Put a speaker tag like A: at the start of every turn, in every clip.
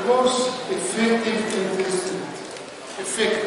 A: الكورس افكتيف انترست افكتيف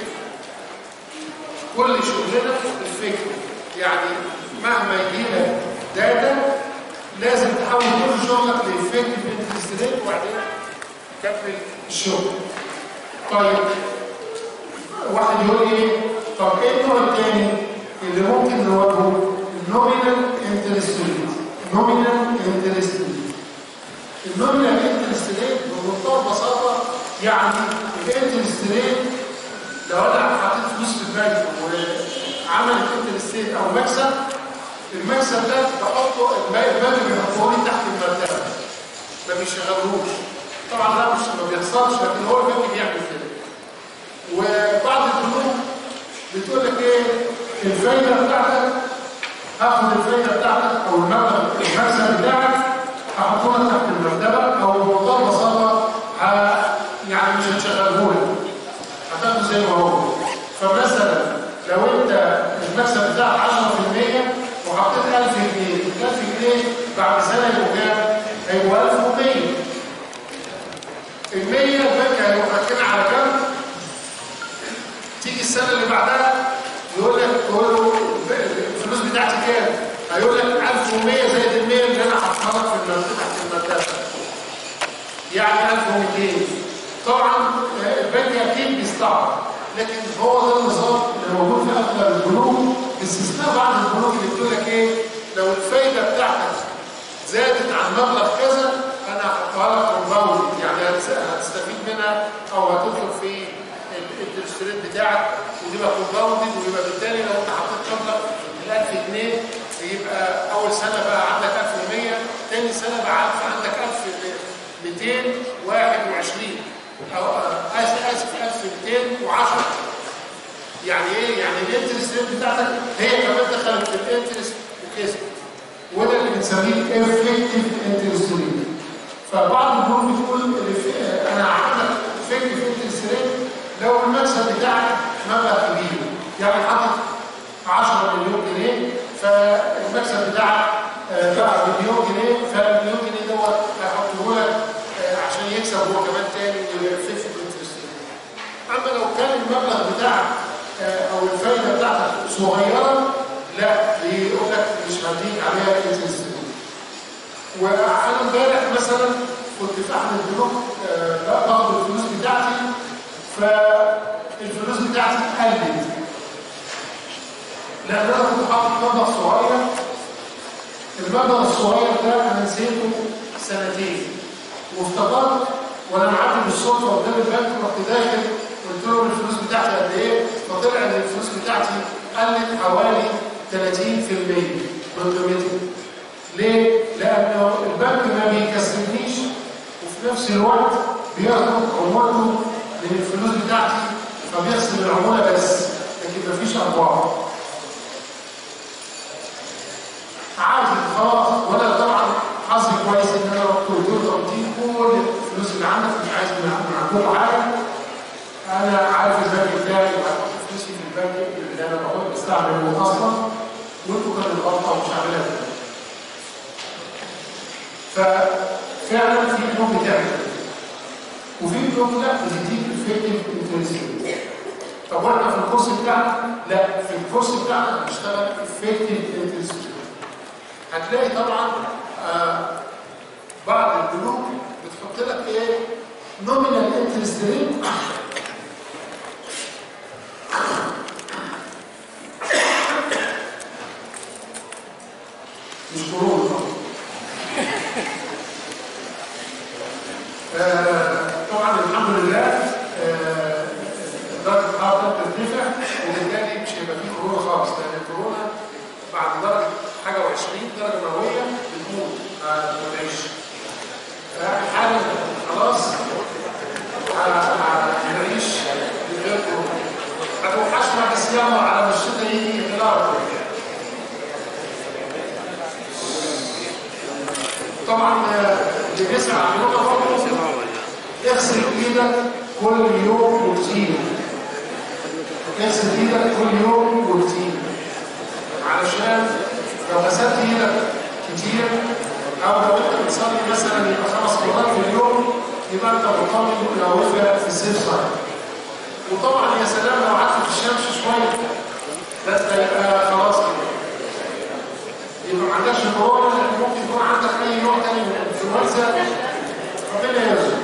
A: كل شغلنا افكتيف يعني مهما يجي لك داتا لازم تحول كل شغلك لافكتيف انترست ريت وبعدين تكمل الشغل طيب واحد يقول لي ايه طب ايه النوع الثاني اللي ممكن نواجهه النومينال انترست ريت نومينال انترست ريت النومينال انترست ريت بمنتهى البساطه يعني الانترست ريت لو انا حطيت فلوس في البنك وعملت انترست ريت او مكسب المكسب ده بحطه البنك بيحطه لي تحت المرتبه ما بيشغلهوش طبعا ده مش ما بيحصلش لكن هو البنك بيعمل كده وبعض البنوك بتقول لك ايه الفايده بتاعتك هاخد الفايده بتاعتك او المبلغ المكسب بتاعك هحطه لك تحت المرتبه او بمنتهى البساطه يعني مش هتشغله لك هتاخده زي ما هو فمثلا لو انت المكسب بتاعك 10% وحطيت 1000 جنيه 1000 جنيه بعد سنه يبقوا كام؟ هيبقوا 1100 ال 100 البنك هيروح راكنها على جنب تيجي السنه اللي بعدها يقول لك تقول له الفلوس بتاعتي كام؟ هيقول لك 1100 زائد ال 100 اللي انا حاطها لك في المرتبه تحت المرتبه. يعني 1200 طبعا البنك اكيد بيستعرض لكن هو ده النظام اللي موجود في اغلب البنوك باستثناء بعض البنوك اللي بتقول لك ايه؟ لو الفايده بتاعتك زادت عن مبلغ كذا انا هحطها لك كومباوند يعني هتستفيد منها او هتدخل في الانترست ريت بتاعك وتبقى كومباوندد ويبقى بالتالي لو انت حطيت مبلغ ال 1000 جنيه يبقى اول سنه بقى عندك 1100 ثاني سنه بقى عندك 1221 او اسف اسف 1210 يعني ايه؟ يعني الانترست ريت بتاعتك هي كمان دخلت في الانترست وكسبت وده اللي بنسميه افكتيف انترست ريت فبعض البنوك بتقول انا عندك افكتيف انترست ريت لو المكسب بتاعك مبلغ كبير يعني حاطط 10 مليون جنيه فالمكسب بتاعك بقى مليون جنيه فالمليون جنيه دوت هيحطه لك عشان يكسب هو كمان تاني ويخفف الانترست اما لو كان المبلغ بتاعك او الفايده بتاعتك صغيره لا بيقول لك مش هديك عليها انترست وانا امبارح مثلا كنت في احد البنوك باخد الفلوس بتاعتي فالفلوس بتاعتي قلت لان انا كنت حاطط مبلغ صغير المبلغ الصغير ده انا نسيته سنتين وافتكرت وانا معدي بالصدفه قدام البنك رحت داخل قلت لهم الفلوس بتاعتي قد ايه فطلع ان الفلوس بتاعتي قلت حوالي 30% من قيمتها ليه؟ لأن البنك ما بيكسبنيش وفي نفس الوقت بياخد عمولته من الفلوس بتاعتي فبيحسب العمولة بس لكن مفيش أرباح. عادي خلاص وأنا طبعا حظي كويس إن أنا رحت قلت له تقضي كل الفلوس اللي عندك مش عايز من عندكم حاجة. أنا عارف البنك بتاعي وعارف فلوسي في البنك اللي أنا بقول بستعمله أصلا وأنتوا كانت الغلطة ومش عاملها كده. ففعلا في بنوك بتعمل كده وفي بنوك لا بتديك افكتيف انترست طب واحنا في الكورس بتاعنا لا في الكورس بتاعنا بنشتغل افكتيف انترست هتلاقي طبعا آه بعض البنوك بتحط لك ايه نومينال انترست ريت مش قروض طبعا الحمد لله درجه الحراره بترتفع وبالتالي مش هيبقى فيه كورونا خالص لان الكورونا بعد درجه حاجه و20 درجه مئويه بتموت ما بتعيش حالا خلاص هنعيش من غير كورونا هتوحشنا بس يلا على ما الشتاء يجي خلال طبعا اللي بيسمع عن اللغه برضه اغسل ايدك كل يوم روتين اغسل ايدك كل يوم روتين علشان لو غسلت ايدك كتير او لو انت بتصلي مثلا يبقى خمس مرات في اليوم يبقى انت انت مطمن لو وقف في السيف سايد وطبعا يا سلام لو قعدت في الشمس شويه ده انت يبقى خلاص كده يبقى ما عندكش كورونا لان ممكن يكون عندك اي نوع تاني من الانفلونزا ربنا يرزق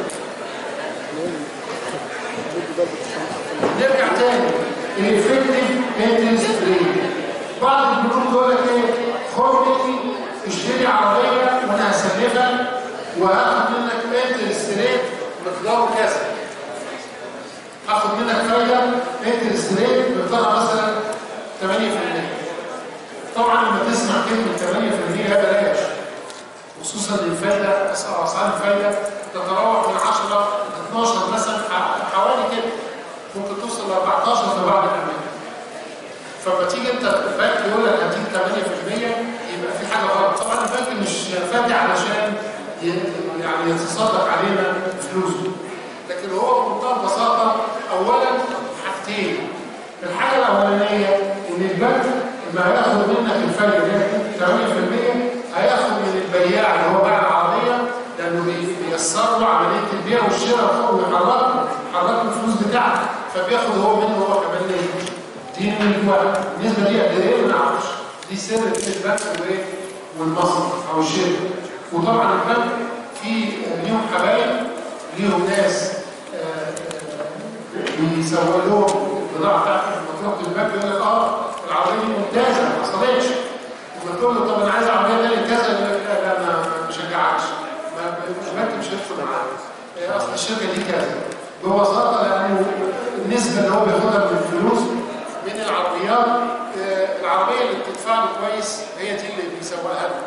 A: نرجع تاني الافكتيف انتنس ريت بعض البنوك يقول لك ايه خد مني اشتري عربيه وانا هسلفها وهاخد منك انترست ريت مقداره كذا هاخد منك فايده انترست ريت مقدارها مثلا 8% طبعا لما تسمع كلمه 8% ده بلاش خصوصا ان الفايده اسعار الفايده تتراوح من 10 ل 12 مثلا حوالي كده ممكن توصل ل 14 في بعض الاماكن فلما تيجي انت البنك يقول لك هديك 8% يبقى في حاجه غلط طبعا البنك مش فاتح علشان يعني يتصدق علينا فلوسه لكن هو بمنتهى البساطه اولا حاجتين الحاجه الاولانيه ان البنك لما هياخد منك الفرق ده 8% هياخد من البياع اللي هو باع العربيه لانه بيسر له عمليه البيع والشراء ويحرك يحرك الفلوس بتاعته فبياخد هو منه هو كمان ايه؟ دي من واحد النسبه دي قد ايه ما نعرفش دي سر البنك وايه؟ والمصرف او الشركه وطبعا البنك في ليهم حبايب ليهم ناس بيسووا لهم البضاعه بتاعتهم لما تروح البنك يقول لك اه العربيه دي ممتازه ما حصلتش لما تقول له طب انا عايز عربيه تاني كذا يقول لك لا لا ما بشجعكش البنك مش هيدخل معاك اصل الشركه دي كذا ببساطه لانه النسبه اللي هو بياخدها من الفلوس من العربيات العربيه اللي بتدفع له كويس هي دي اللي بيسوقها له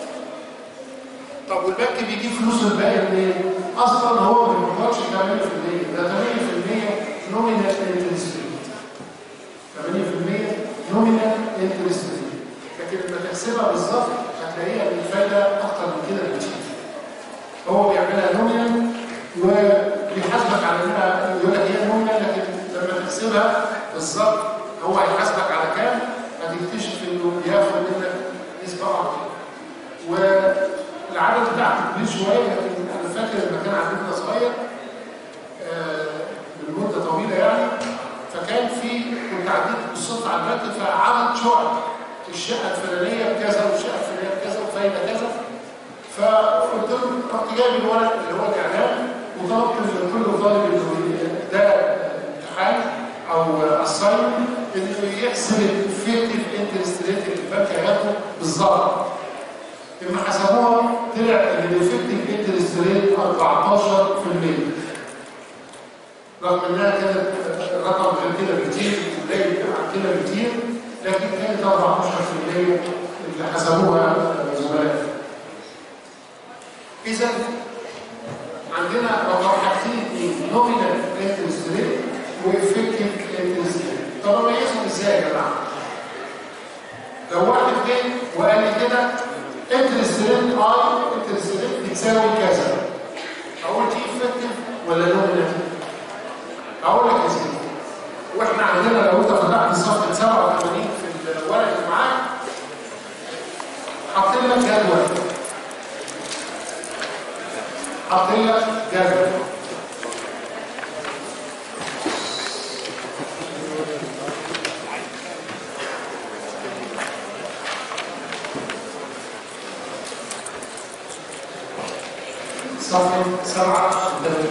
A: طب والبنك بيجيب فلوس الباقي منين؟ اصلا هو ما بيقبضش 8% ده 8% نومينال انترست ريت 8% نومينال انترست ريت لكن لما تحسبها بالظبط هتلاقيها بالفايده اكتر من كده بكتير هو بيعملها نومينال وبيحاسبك على انها يقول لك هي نومينال لكن لما تحسبها بالظبط هو هيحاسبك على كام هتكتشف انه بياخد منك نسبه اكتر والعدد بتاعته كبير شويه لكن انا فاكر لما كان عددنا صغير آه من مده طويله يعني فكان في كنت عديت بالصدفه على البنك فعرض شقق الشقه الفلانيه بكذا والشقه الفلانيه بكذا وفايده كذا فقلت له رحت جايب الورق اللي هو الاعلان وطلبت من كل طالب انه ده امتحان او اساينمنت انه يحسب الافكتيف انترست ريت اللي البنك هياخده بالظبط لما حسبوها طلع ان الافكتيف انترست ريت 14% رغم انها كانت الرقم غير كده بكتير قليل عن كده بكتير لكن كانت 14% اللي حسبوها زملائي اذا عندنا رقم حاجتين اثنين نومينال انترست ريت وافكتيف انترست ريت طب اميزهم ازاي يا جماعه؟ لو واحد جه وقال لي كده انترست ريت اي انترست ريت بتساوي كذا اقول دي افكتيف ولا نومينال؟ اقول لك يا سيدي واحنا عندنا لو انت فتحت صفحه 87 في الورق اللي معاك حاطين لك جدول حاطين لك جدول صفحه 87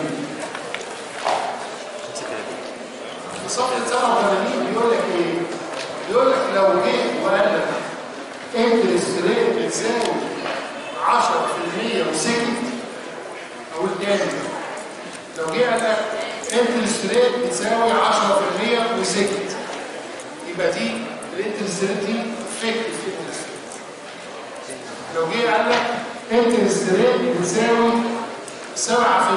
A: في صفحه 87 بيقول لك ايه؟ بيقول لك لو جه وقال لك انترست ريت بتساوي 10% وسكت اقول تاني لو جه قال لك انترست ريت بتساوي 10% وسكت يبقى دي الانترست ريت دي افكتيف انترست لو جه قال لك انترست ريت بتساوي 7%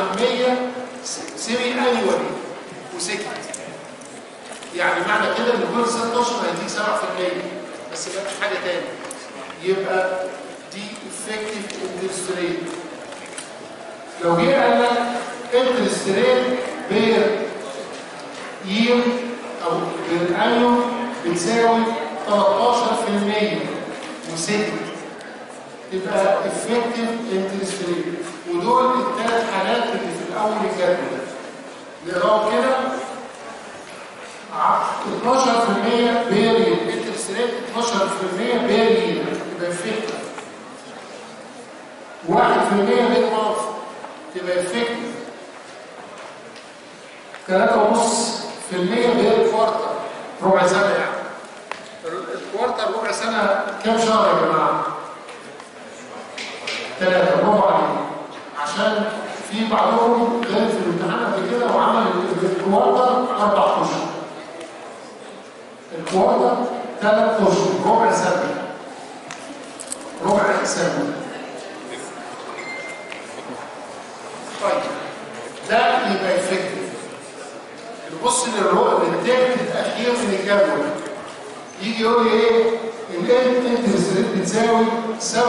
A: سيمي انيوالي وسكت يعني معنى كده ان كل سنه اشهر هيديك 7% بس ما فيش حاجه تاني يبقى دي افكتيف انترست ريت لو جه قال لك انترست ريت بير يير او بير انيو بتساوي 13% وسكت تبقى افكتيف انترست ريت ودول الثلاث حالات اللي في الاول 12% بير يبقى افكتيف 1% بير مانث تبقى افكتيف 3.5% بير كوارتر ربع سنه يعني الكوارتر ربع سنه كام شهر يا جماعه؟ ثلاثه برافو عليك عشان في بعضهم غير في الامتحان قبل كده وعمل الكوارتر اربع اشهر الكوارتر ثلاث اشهر ربع سنه ربع سنه طيب ده يبقى افكتيف نبص للرؤى للتالت الاخير من الجدول يجي يقول لي ايه الانترست ريت بتساوي 7%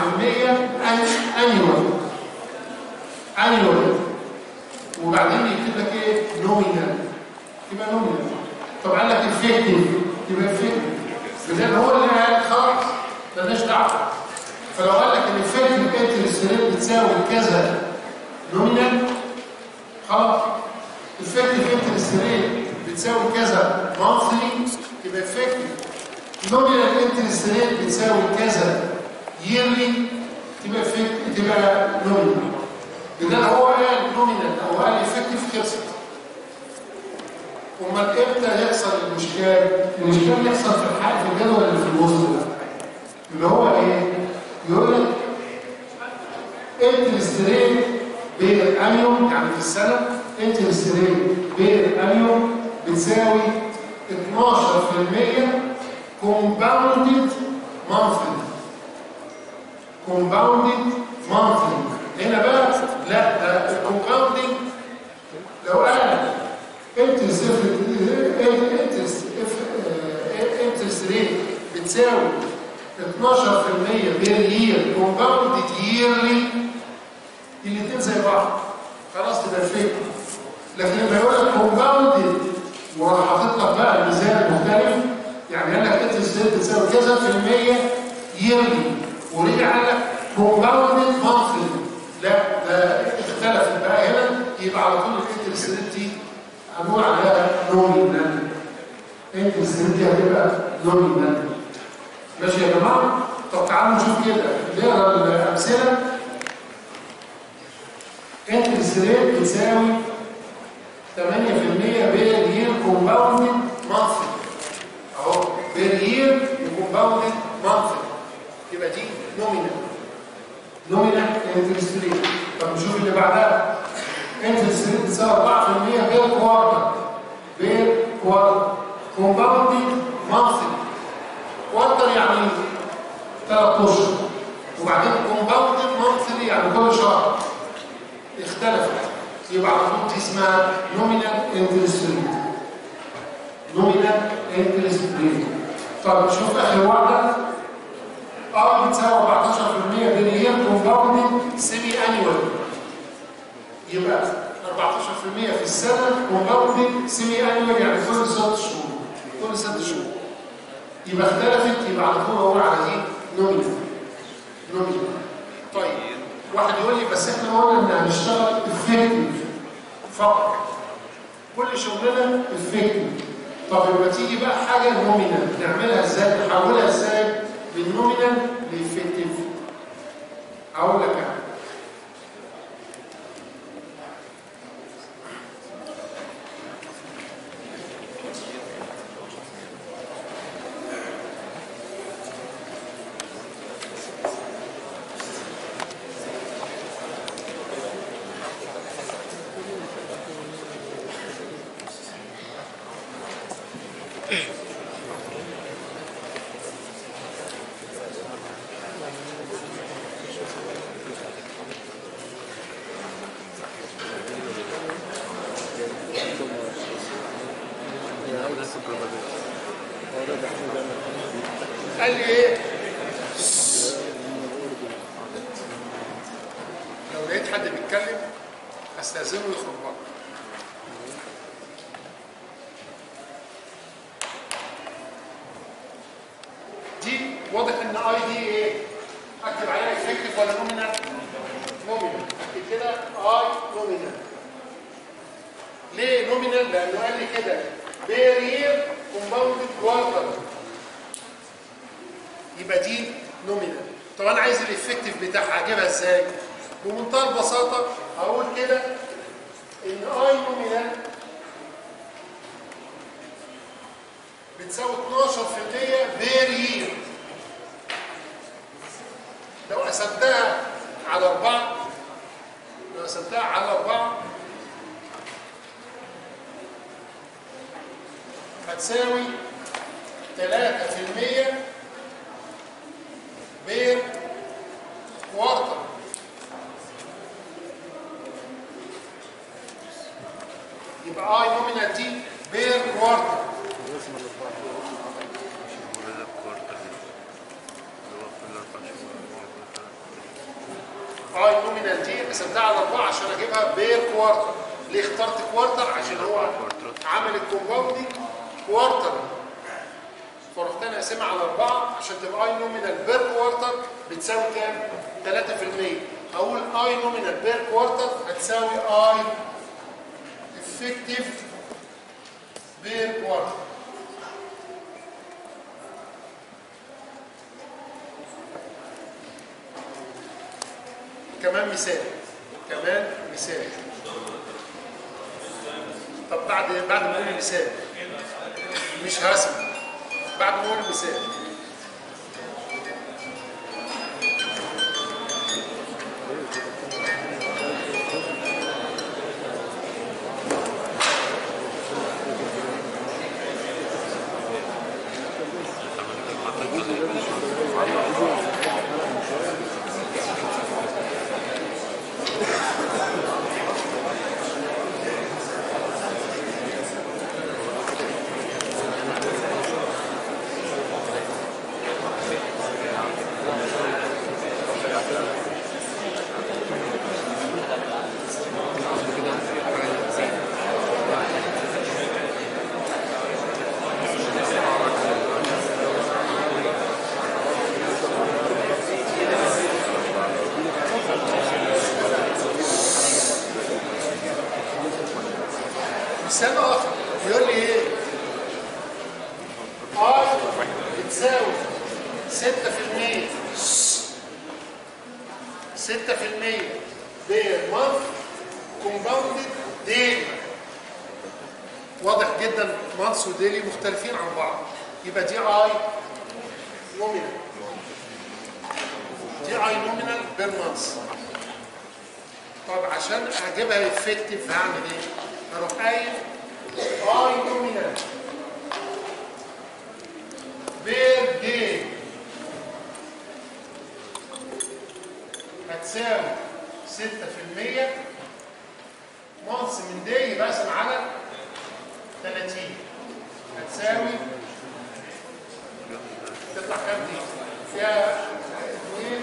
A: انيوال انيوال وبعدين يكتب لك ايه نومينال يبقى نومينال طب قال لك افكتيف يبقى افكتيف بدل هو اللي قال خلاص مالناش دعوه فلو قال لك ان الافكتيف انترست ريت بتساوي كذا نومينال خلاص الفكتيف انترست ريت بتساوي كذا مانثلي يبقى افكتيف نومينال انترست ريت بتساوي كذا ييرلي تبقى افكتيف تبقى نومينال بدل هو قال نومينال او قال افكتيف خلصت امال امتى يحصل المشكال؟ المشكال يحصل في الحق في الجدول اللي في الوسط ده اللي هو ايه؟ يقول لك انترست ريت بين انيوم يعني في السنه انترست ريت بين انيوم بتساوي 12% كومباوندد مانثلي كومباوندد مانثلي هنا بقى لا ده الكومباوندنج لو قال انترست انترست انترست ريت بتساوي 12% بير يير كومباوندد ييرلي الاثنين زي بعض خلاص تبقى الفكره لكن لما يقول لك كومباوندد وراح حاطط لك بقى الميزان مختلف يعني قال لك انترست ريت بتساوي كذا في المية ييرلي ورجع قال لك كومباوندد مانثلي لا ده اختلفت بقى هنا يبقى على طول الانترست ريت دي هنقول عليها نومينال الانترست ريت دي هتبقى نومينال ماشي يا جماعه طب تعالوا نشوف كده نقرا الامثله انترست ريت بتساوي 8% بير يير كومباوندد مانثلي اهو بير يير وكومباوندد مانثلي يبقى دي نومينال نومينال انترست ريت طب نشوف اللي بعدها انترست ريت بتساوي 4% بير كوارتر بير كوارتر كومباوندد مانثلي كوارتر يعني ثلاث اشهر وبعدين كومباوندد مانثلي يعني كل شهر اختلفت يبقى على طول دي اسمها نومينال انترست ريت نومينال انترست ريت طب نشوف اخر واحده ار بتساوي 14% بين هي كومباوندد سيمي انيوال يبقى 14% في السنه كومباوندد سيمي انيوال يعني كل ست شهور كل ست شهور يبقى اختلفت يبقى على طول اقول على دي نومينال نومينال طيب واحد يقول لي بس احنا قلنا ان هنشتغل افكتيف فقط كل شغلنا افكتيف طب لما تيجي بقى حاجه نومينال نعملها ازاي نحولها ازاي من نومينال لافكتيف هقول لك يعني قال لي ايه لو لقيت حد بيتكلم استاذنه يخرج بره دي واضح ان اي دي ايه اكتب عليها افكتيف ولا نومينال نومينال اكتب كده اي نومينال ليه نومينال لانه قال لي كده بير يير كومباوندد كوارتر يبقى دي نومينال طب انا عايز الافكتيف بتاعها اجيبها ازاي بمنتهى البساطه هقول كده ان اي نومينال بتساوي 12% بير يير لو قسمتها على أربعة لو قسمتها على أربعة هتساوي 3% بير كوارتر يبقى اي نومينال دي بير كوارتر اي نومينال دي قسمتها على أربعة عشان أجيبها بير كوارتر ليه اخترت كوارتر عشان هو عامل الكومباوندنج كوارتر فرحت انا قاسمها على أربعة عشان تبقى اي نومينال بير كوارتر بتساوي كام؟ 3% اقول اي نومينال بير كوارتر هتساوي اي افكتيف بير كوارتر كمان مثال كمان مثال طب بعد بعد ما اقول المثال مش هسمع بعد ما اقول المثال مثال اخر يقول لي ايه اي بتساوي 6% 6% بير مانث كومباوندد ديلي واضح جدا مانث وديلي مختلفين عن بعض يبقى دي اي نومينال دي اي نومينال بير مانث طب عشان اجيبها افكتيف هعمل ايه؟ هروح قايل اي نومينال بير دي هتساوي 6% مانس من دي بقسم على 30 هتساوي تطلع كام دي؟ فيها 2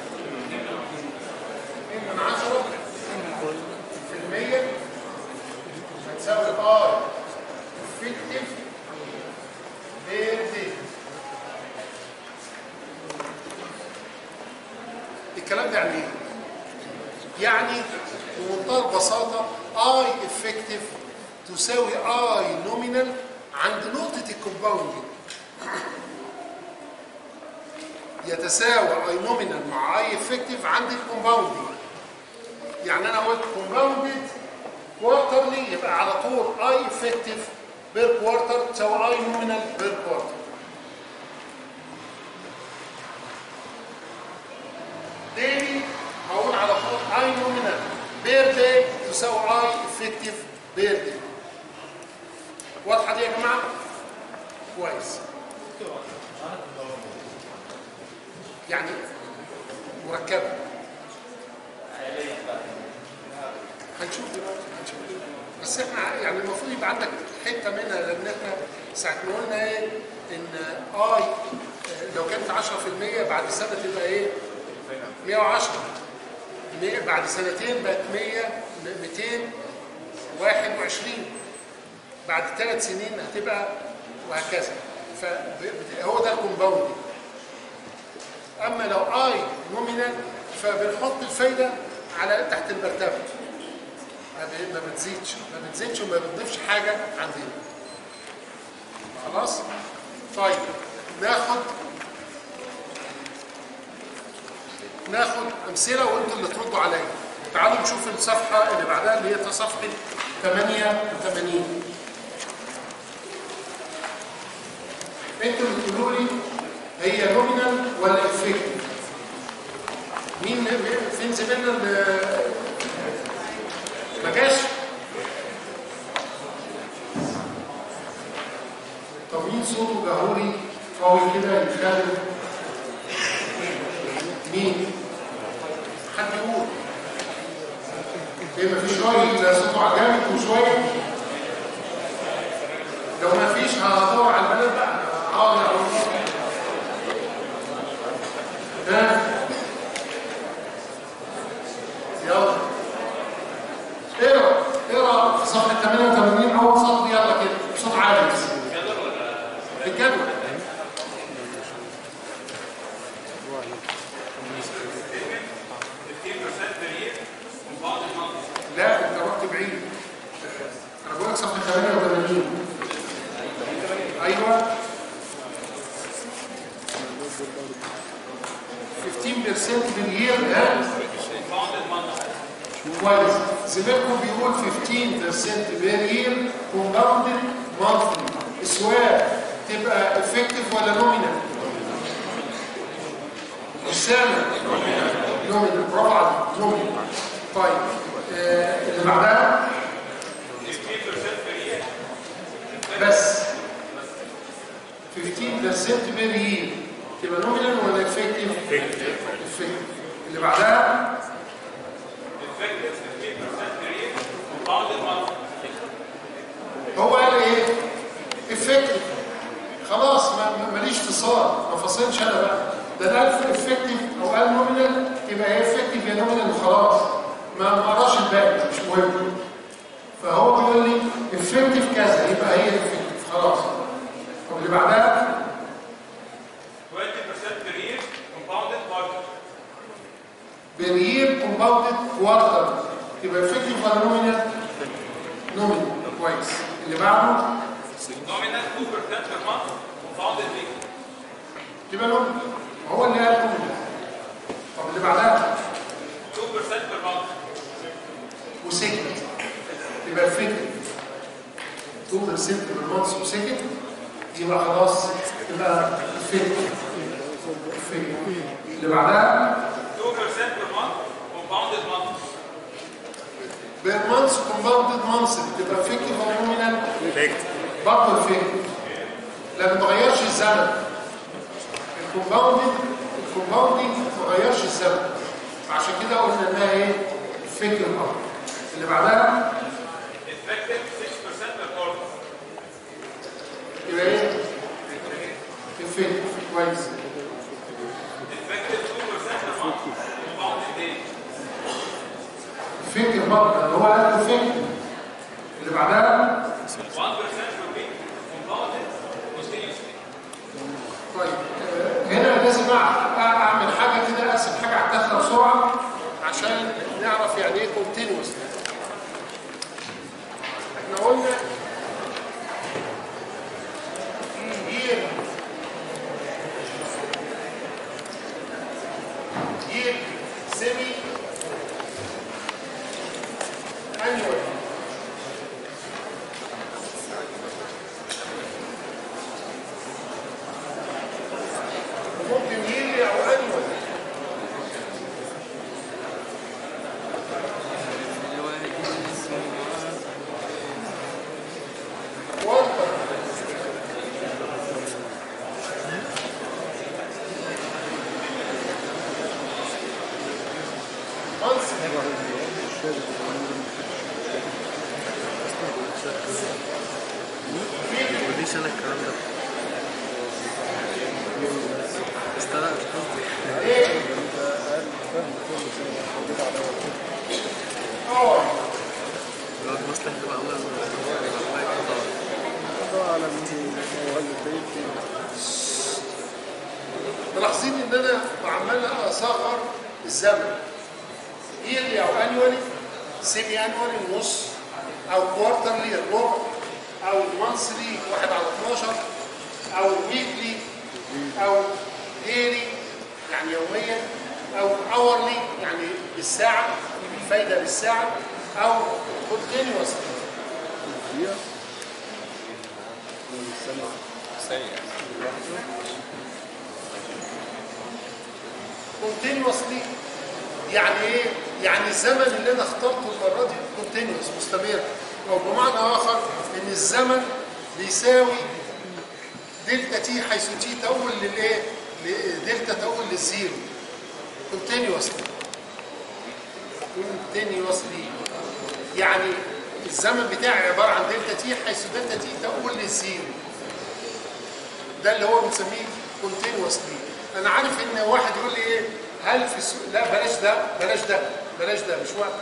A: 2 من 10 في المية هتساوي ار افكتيف بير دي الكلام ده يعني ايه؟ يعني بمنتهى البساطة اي افكتيف تساوي اي نومينال عند نقطة الكومباوندنج يتساوى اي نومينال مع اي افكتيف عند الكومباوندنج يعني انا قلت كومباوندد كوارترلي يبقى على طول اي افكتيف بير كوارتر تساوي اي نومينال بير كوارتر ديلي هقول على طول اي نومينال بير داي تساوي اي افكتيف بير داي واضحه دي يا جماعه كويس يعني مركبه هنشوف دلوقتي هنشوف بس احنا يعني المفروض يبقى عندك حته منها لان احنا ساعه ما قلنا ايه ان اي لو كانت 10% بعد سنه تبقى ايه 110 100 بعد سنتين بقت 100 221 بعد ثلاث سنين هتبقى وهكذا فهو ده الكومباوندنج اما لو اي نومينال فبنحط الفايده على تحت المرتبه ما ب- ما بتزيدش ما بتزيدش وما بتضيفش حاجه عندنا خلاص طيب ناخد ناخد امثله وانتوا اللي تردوا عليا تعالوا نشوف الصفحه اللي بعدها اللي هي صفحه 88 انتوا اللي تقولوا لي هي نومينال ولا افكتيف مين فين زميلنا اللي ما جاش طب مين صوته جهوري قوي كده يتكلم مين حد يقول ايه مفيش راجل صوته جامد وشويه لو مفيش هدور على البنات بقى هقعد على ها يلا اقرا اقرا في صفحه 88 اول سطر يلا كده بصوت عالي بس الجدول لا انت رحت بعيد انا بقول لك صفحه 88 ايوه 15% باليير ها كويس زميلكم بيقول 15% باليير كومباوندد مانثلي السؤال تبقى افكتيف ولا نومينال؟ مش سامع نومينال برافو عليك نومينال طيب آه اللي بعدها بس 15% بير يير تبقى نومينال ولا افكتيف؟ افكتيف اللي بعدها هو قال ايه؟ افكتيف خلاص ما ماليش فصال ما فصلش انا بقى ده ده قال افكتيف او قال نومينال يبقى هي افكتيف يا نومينال وخلاص ما قراش الباقي مش مهم فهو بيقول لي افكتيف كذا يبقى هي افكتيف خلاص طب اللي بعدها
B: 20% per year compounded quarter.
A: باليير كومباوندد كوارتر يبقى افكتيف ولا نومينال؟ نومينال كويس اللي بعده
B: Nominal 2% per month compounded weekly.
A: يبقى نومينال هو اللي قال نومينال طب اللي بعدها
B: 2% per month.
A: وسكت يبقى فكر 2% بالمانس وسكت يبقى خلاص يبقى فكر فكر اللي بعدها
B: 2% per month compounded month.
A: بالمانس كومباوندد مانس تبقى فكر ولا نومينال برضه الفكر لا بتغيرش الزمن الكومباوندد الكومباوندنج ما غيرش الزمن عشان كده قلنا انها ايه فكر برضه اللي بعدها
B: Effective 6% per quarter.
A: يبقى ايه الفكر كويس
B: Effective 2% per month compounded daily.
A: الفكر برضه اللي هو قال الفكر اللي بعدها
B: 1% per week compounded continuously.
A: طيب آه، هنا لازم أع- اعمل حاجه كده ارسم حاجه على الدخله بسرعه عشان نعرف يعني ايه كونتينوس احنا قلنا year year semi annual ممكن يلي او انوال وانتر منصب
C: وليش انا الكلام ده بس انا مش قصدي
A: ايه اه
C: لو المصلحة تبقى اولى من الله يقطع
D: على مين هو اللي بيتي
A: ملاحظين ان انا عمال اصغر الزمن يرلي او انيولي سيمي انيولي نص او كوارترلي الربع او مانثلي واحد على 12 او ويكلي او ديلي يعني يوميا او اورلي يعني بالساعه الفايده بالساعه او كونتينوسلي
D: دقيقة والسنة
B: سيء
A: كونتينوسلي يعني ايه؟ يعني الزمن اللي انا اخترته المره دي كونتينوس مستمر او بمعنى اخر ان الزمن بيساوي دلتا تي حيث تي تؤول للايه؟ ل- دلتا تؤول للزيرو كونتينوسلي كونتينوسلي يعني الزمن بتاعي عباره عن دلتا تي حيث دلتا تي تؤول للزيرو ده اللي هو بنسميه كونتينوسلي انا عارف ان واحد يقول لي ايه هل في السوق لا بلاش ده بلاش ده بلاش ده مش وقت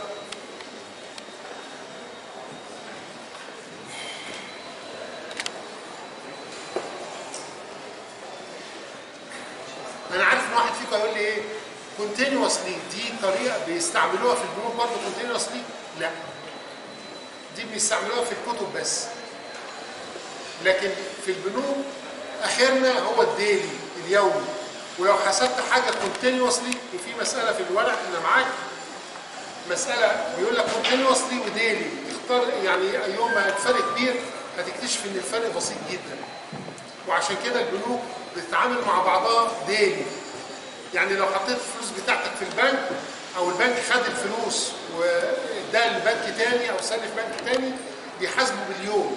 A: انا عارف ان واحد فيكم هيقول لي ايه كونتينوسلي دي طريقه بيستعملوها في البنوك برضه كونتينوسلي لا دي بيستعملوها في الكتب بس لكن في البنوك اخرنا هو الديلي اليومي ولو حسبت حاجه كونتينوسلي وفي مساله في الورق اللي معاك مساله بيقول لك كونتينوسلي وديلي اختار يعني يوم ما الفرق كبير هتكتشف ان الفرق بسيط جدا وعشان كده البنوك بتتعامل مع بعضها ديلي يعني لو حطيت الفلوس بتاعتك في البنك او البنك خد الفلوس واداها لبنك تاني او سلف بنك تاني بيحاسبه باليوم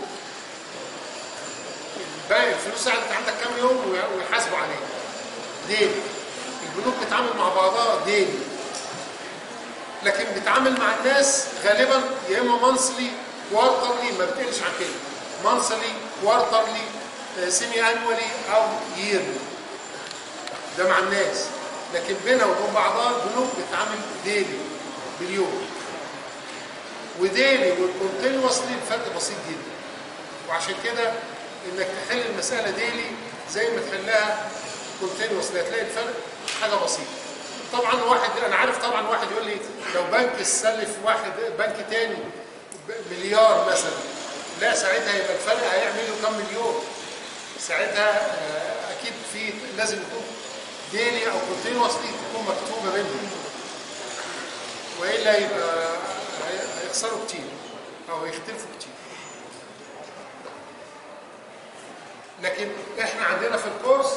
A: باقي الفلوس قعدت عندك كام يوم وي- ويحاسبوا عليه ديلي البنوك بتتعامل مع بعضها ديلي لكن بتعامل مع الناس غالبا يا اما مانثلي كوارترلي ما بتقلش عن كده مانثلي كوارترلي سيمي انوالي او ييرلي ده مع الناس لكن بينها وبين بعضها البنوك بتتعامل ديلي باليوم وديلي والكونتينوسلي الفرق بسيط جدا وعشان كده انك تحل المساله ديلي زي ما تحلها كونتينوس هتلاقي الفرق حاجه بسيطه طبعا واحد انا عارف طبعا واحد يقول لي لو بنك سلف واحد بنك تاني ب- مليار مثلا لا ساعتها يبقى الفرق هيعمل له كام مليون ساعتها آه، اكيد في لازم يكون ديلي او كونتينوس دي تكون مكتوبه بينهم والا يبقى هي- هيخسروا كتير او هيختلفوا كتير لكن احنا عندنا في الكورس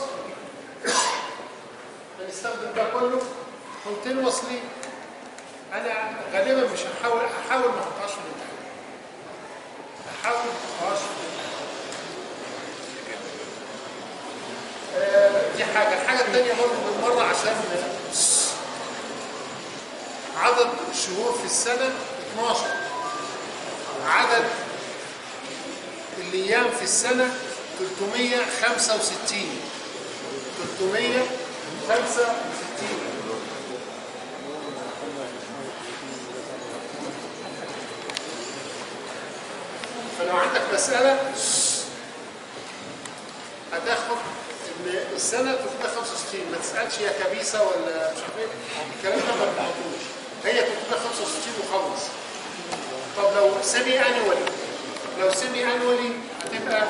A: هنستخدم ده كله كونتينوسلي انا غالبا مش هحاول هحاول ما احطهاش في الامتحان هحاول ما احطهاش في الامتحان آه، دي حاجه الحاجه الثانيه برضه بالمره عشان عدد الشهور في السنه 12 عدد الايام في السنه 365 365 فلو عندك مسألة هتاخد ان السنة 365 ما تسألش يا كبيسة ولا مش عارف ايه الكلام ده ما بنحطوش هي 365 وخلص طب لو سيمي انوالي لو سيمي انوالي هتبقى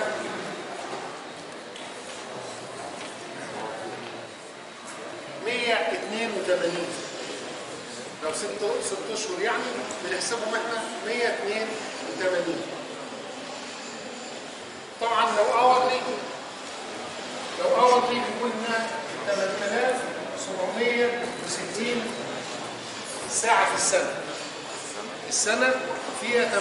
A: مية اتنين وتمانين لو ست ست اشهر يعني بنحسبهم احنا مية اتنين وتمانين طبعا لو اورلي لو اورلي بيقول انها 8760 ساعة في السنة السنة فيها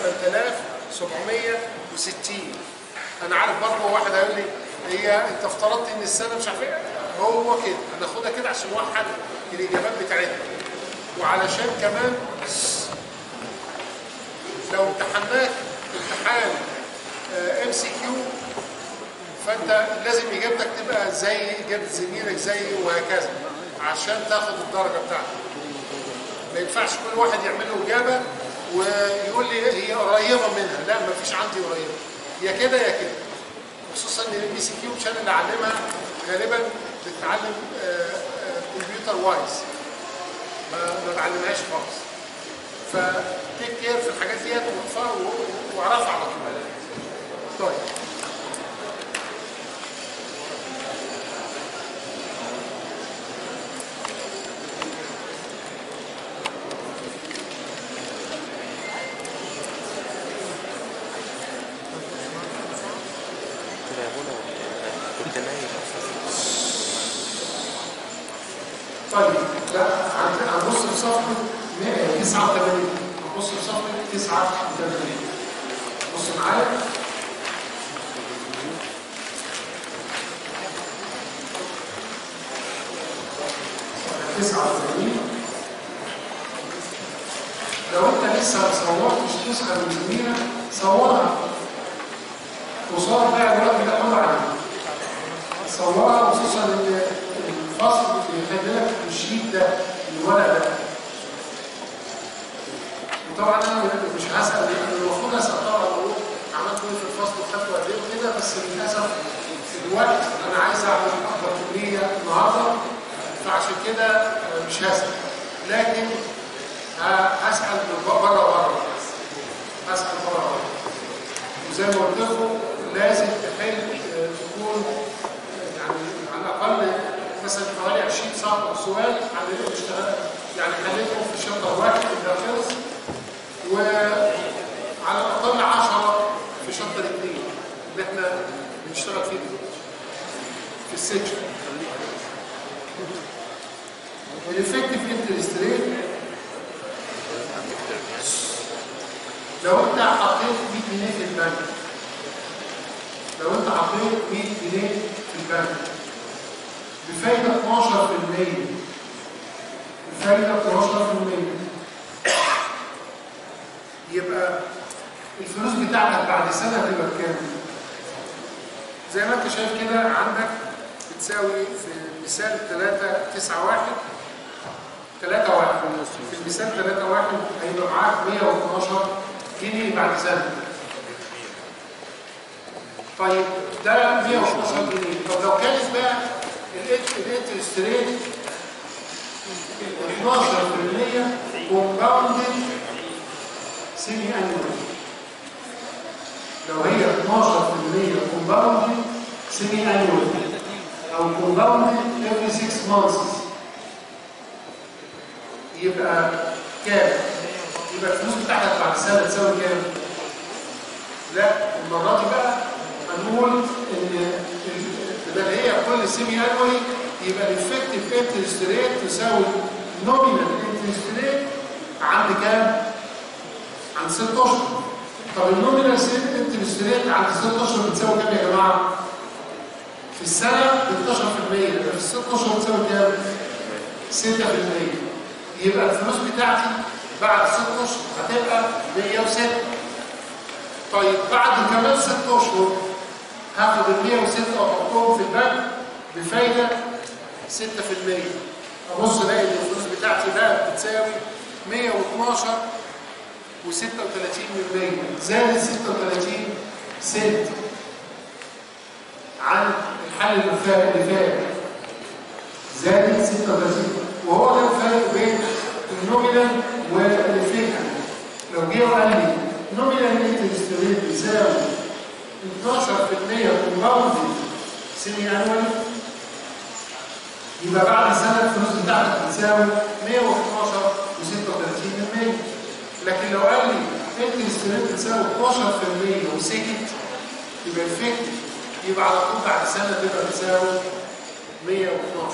A: 8760 انا عارف برضه واحد هيقول لي هي انت افترضت ان السنة مش عارف ايه هو كده هناخدها كده عشان نوحد الاجابات بتاعتنا وعلشان كمان لو امتحناك امتحان ام سي كيو فانت لازم اجابتك تبقى زي اجابه زميلك زي وهكذا عشان تاخد الدرجه بتاعتك ما ينفعش كل واحد يعمل له اجابه ويقول لي هي قريبه منها لا ما فيش عندي قريبه يا كده يا كده خصوصا ان البي سي كيو مش انا اللي اعلمها غالبا بتتعلم كمبيوتر وايز ما ما بعلمهاش خالص فتيك كير في الحاجات ديت وقفها و- واعرفها على طول طيب
C: نايم
A: طيب لا هن- هنبص في صفحة 89 هنبص في صفحة 89 بص معايا صفحة 89 لو انت لسه ما صورتش نسخة من زميلة صورها وصور بقى الوقت اللي اقول عليه صورها خصوصا ان الفصل بيخلي لك الشيت ده الورق ده وطبعا انا مش هسال لان المفروض اسال طبعا اقول عملت ايه في الفصل وخدت قد ايه كده بس للاسف الوقت انا عايز اعمل اكبر كميه النهارده فعشان كده مش هسال لكن ه- هسال من بره بره هسال بره بره وزي ما قلت لكم لازم تحل آه، تكون آه، يعني على الاقل مثلا حوالي 20 صفحه سؤال عن اللي اشتغل يعني خليتهم في شابتر واحد ده خلص وعلى الاقل 10 في شابتر اثنين اللي احنا بنشتغل فيه دلوقتي في السكشن الافكتيف انترست ريت لو انت حطيت 100 جنيه في البنك لو انت حطيت 100 جنيه في البنك بفايدة 12% بفايدة 12% يبقى الفلوس بتاعتك بعد سنة تبقى بكام؟ زي ما انت شايف كده عندك بتساوي في مثال 3 9 1 3 1 في المثال 3 1 هيبقى معاك 112 جنيه بعد سنة طيب ده 112 جنيه طب لو كانت بقى الانترست ريت 12% كومباوندد سيمي انوال لو هي 12% كومباوندد سيمي انوال او كومباوندد every 6 months يبقى كام؟ يبقى الفلوس بتاعتك بعد سنه تساوي كام؟ لا المره دي بقى هنقول ان بدل هي كل سيمي انوالي يبقى الافكتيف انترست ريت تساوي نومينال انترست ريت عند كام؟ عند 6 اشهر طب النومينال انترست ريت عند 6 اشهر بتساوي كام يا جماعه؟ في السنه ب 12% يبقى في ال 6 اشهر بتساوي كام؟ 6% يبقى الفلوس بتاعتي بعد 6 اشهر هتبقى 106 طيب بعد كمان 6 اشهر هاخد ال 106 واحطهم في البنك بفايده 6% ابص الاقي ان الفلوس بتاعتي بقى بتساوي 112 و36 من 100 زادت 36 سنت عن الحل اللي فات اللي فات زادت 36 وهو ده الفرق بين النومينال والفيكال لو جه وقال لي نومينال انترست ريت بيساوي 12% كومباوندد سيمي انوال يبقى بعد سنه الفلوس بتاعتك بتساوي 112 و36 لكن لو قال لي انترست ريت بتساوي 12% وسكت يبقى الفكر يبقى على طول بعد سنه تبقى بتساوي 112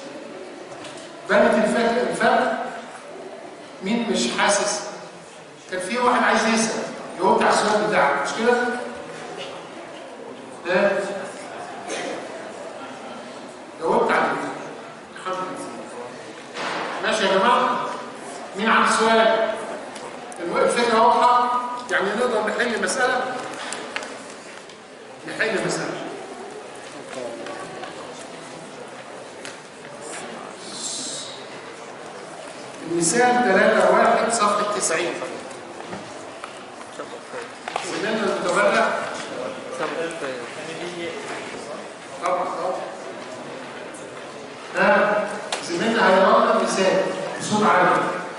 A: بنت الفرق الفرق مين مش حاسس كان في واحد عايز يسال جاوبت على السؤال بتاعك مش كده؟ ها؟ جاوبت عليه الحمد لله ماشي يا جماعه مين عنده سؤال؟ الو- الفكره واضحه يعني نقدر نحل مساله نحل مساله المثال 3 1 صفحه 90 زميلنا المتبرع طبعا طبعا ها زميلنا هيقرا لنا مثال بصوت عالي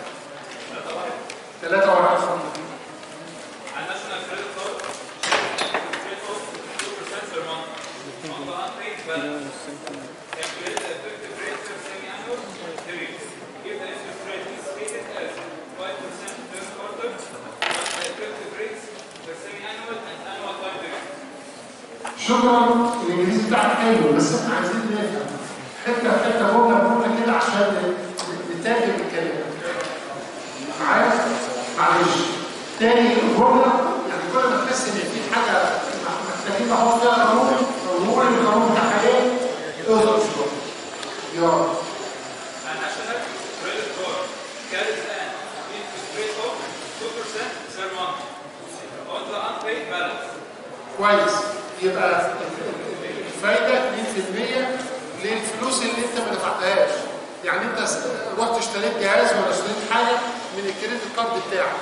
A: 3 1
B: الناشونال كريدت كارد ريت اوف 2% per month on the unpaid balance. Calculate the effective rate per semi-annual period. If the interest rate is stated as 5% per quarter, what the effective rates per semi-annual and annual time period.
A: شكرا الانجليزي بتاعك حلو بس احنا عايزين نفهم حته حته جمله جمله كده عشان نترجم الكلام معايا معلش تاني جمله يعني كل ما تحس ان في حاجه محتاجين نحط فيها قانون نقول القانون بتاعها ايه؟ اضرب شويه يلا
B: A national credit card carries an interest rate of 2% per month on the unpaid balance.
A: كويس يبقى الفايده 2% للفلوس اللي انت ما دفعتهاش يعني انت س- رحت اشتريت جهاز ولا اشتريت حاجه من الكريدت كارد بتاعك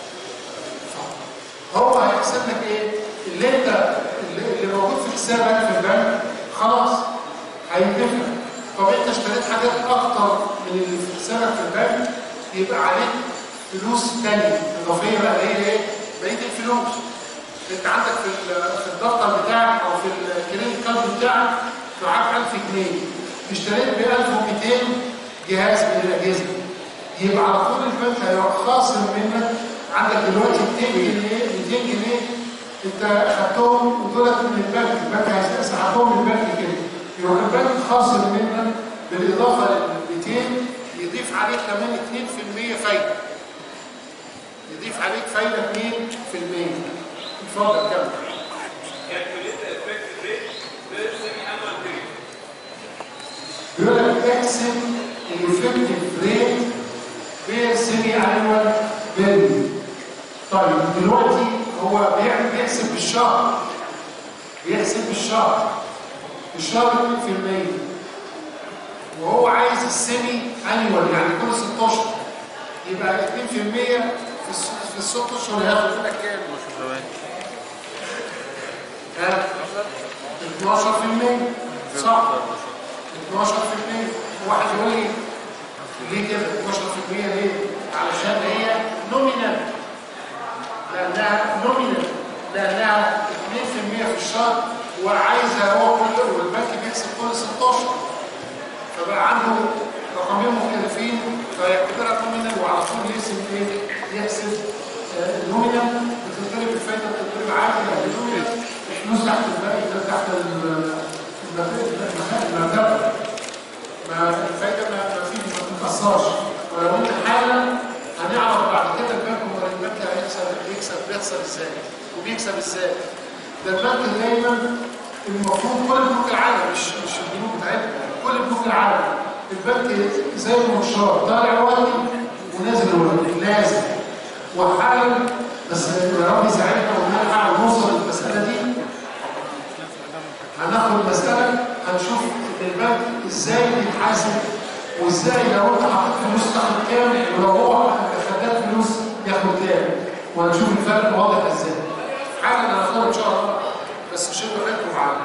A: هو هيحسب لك ايه اللي انت اللي اللي موجود في حسابك في البنك خلاص هيدفع طب انت اشتريت حاجات اكتر من اللي في حسابك في البنك يبقى عليك فلوس تانية اضافيه بقى اللي هي ايه بقيه الفلوس انت عندك في ال- في الدفتر بتاعك او في الكريدت كارد بتاعك معاك 1000 جنيه اشتريت ب 1200 جهاز من الاجهزه يبقى على طول البنك هيروح خاصم منك عندك دلوقتي 200 جنيه 200 جنيه انت اخدتهم ودولت من البنك البنك هيسحبهم من البنك كده يروح البنك خاصم منك بالاضافه لل 200 يضيف عليك كمان 2% فايده يضيف عليك فايده 2% اتفضل كمل
B: Calculate the effective rate per semi-annual period.
A: بيقول لك احسب الافكتيف ريت بير سيمي انوال بيريود طيب دلوقتي هو بيعمل بيحسب بالشهر بيحسب بالشهر الشهر 2% وهو عايز السيمي انوال يعني كل 6 اشهر يبقى 2% في الس- في الست اشهر هياخد منك كام؟ ها 12% صح 12% واحد يقول لي ليه كده 12% ليه؟ علشان هي نومينال لانها نومينال لانها 2% في الشهر وعايزه هو كل والبنك بيكسب كل 16 فبقى عنده رقمين مختلفين فيعتبرها نومينال وعلى طول يحسب ايه؟ يحسب آه، النومينال بتضرب الفايده بتضرب عادي يعني النومينال الفلوس تحت الباقي تحت ال- المبادئ المبادئ ما الفايده ما ما فيه ما بتتاثرش ولو انت حالا هنعرف بعد كده البنك هو البنك هيكسب بيكسب بيخسر ازاي وبيكسب ازاي ده البنك دايما المفروض كل بنوك العالم مش مش البنوك بتاعتنا كل بنوك العالم البنك زي المنشار طالع وقتي ونازل وقتي لازم وحالا بس يا رب يساعدنا ونلحق ونوصل للمساله دي هناخد مسألة هنشوف البنك ازاي بيتحاسب وازاي لو انت حطيت فلوس تاخد كام ولو هو خدت فلوس ياخد كام وهنشوف الفرق واضح ازاي حالا هناخدها ان شاء الله بس شدوا حيلكم معانا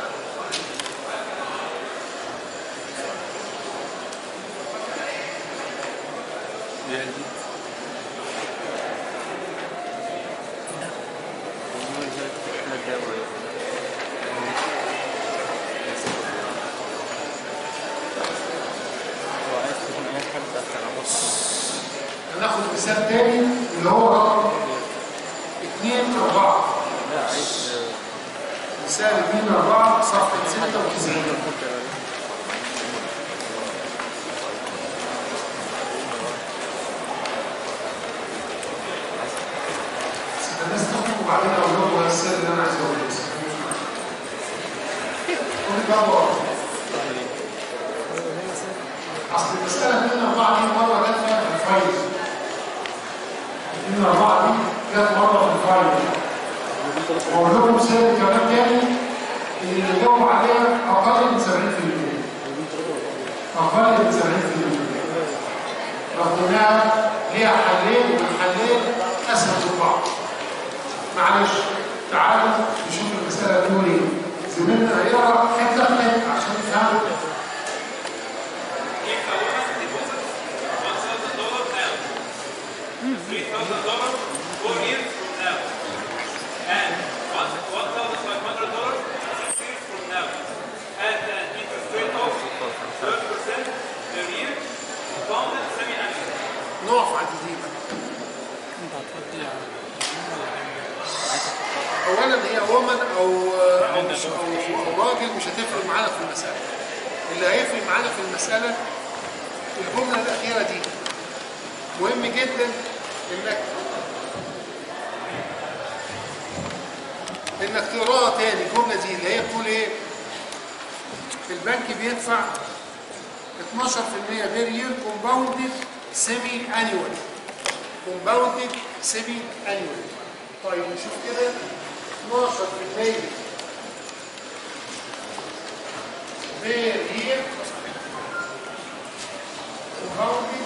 D: هو عايز تكون اي حد اكتر بص
A: هناخد مثال تاني اللي هو رقم 2 4
D: لا عايز
A: مثال 2 4 صفحة 96 الناس تخرج وبعدين اقول لهم السر اللي انا عايز اقوله قول بقى ورا. اصل المساله 2 4 دي مره جت فيها في الفايل 2 4 دي جت مره في الفايل واقول لكم مثال كمان تاني اللي جاوب عليها اقل من 70% اقل من 70% رغم انها ليها حلين والحلين اسهل من بعض معلش تعالوا نشوف المسألة بتقول ايه زميلنا هيقرا حتة حتة عشان يفهم
B: If a woman deposits $1,000 now, $3,000 four years from now, and one- $1,500 six years from now, at an interest rate of 12% per year, compounded semi-annually.
A: نقف عند دي
D: انت هتودي على
A: اولا هي وومن او او مش او, أو راجل مش هتفرق معانا في المساله اللي هيفرق معانا في المساله الجمله الاخيره دي مهم جدا انك انك تقراها تاني الجمله دي اللي هي بتقول ايه البنك بيدفع 12% بير يير كومباوندد سيمي انيوال كومباوندد سيمي انيوال طيب نشوف كده 12% بير يير كومباوندد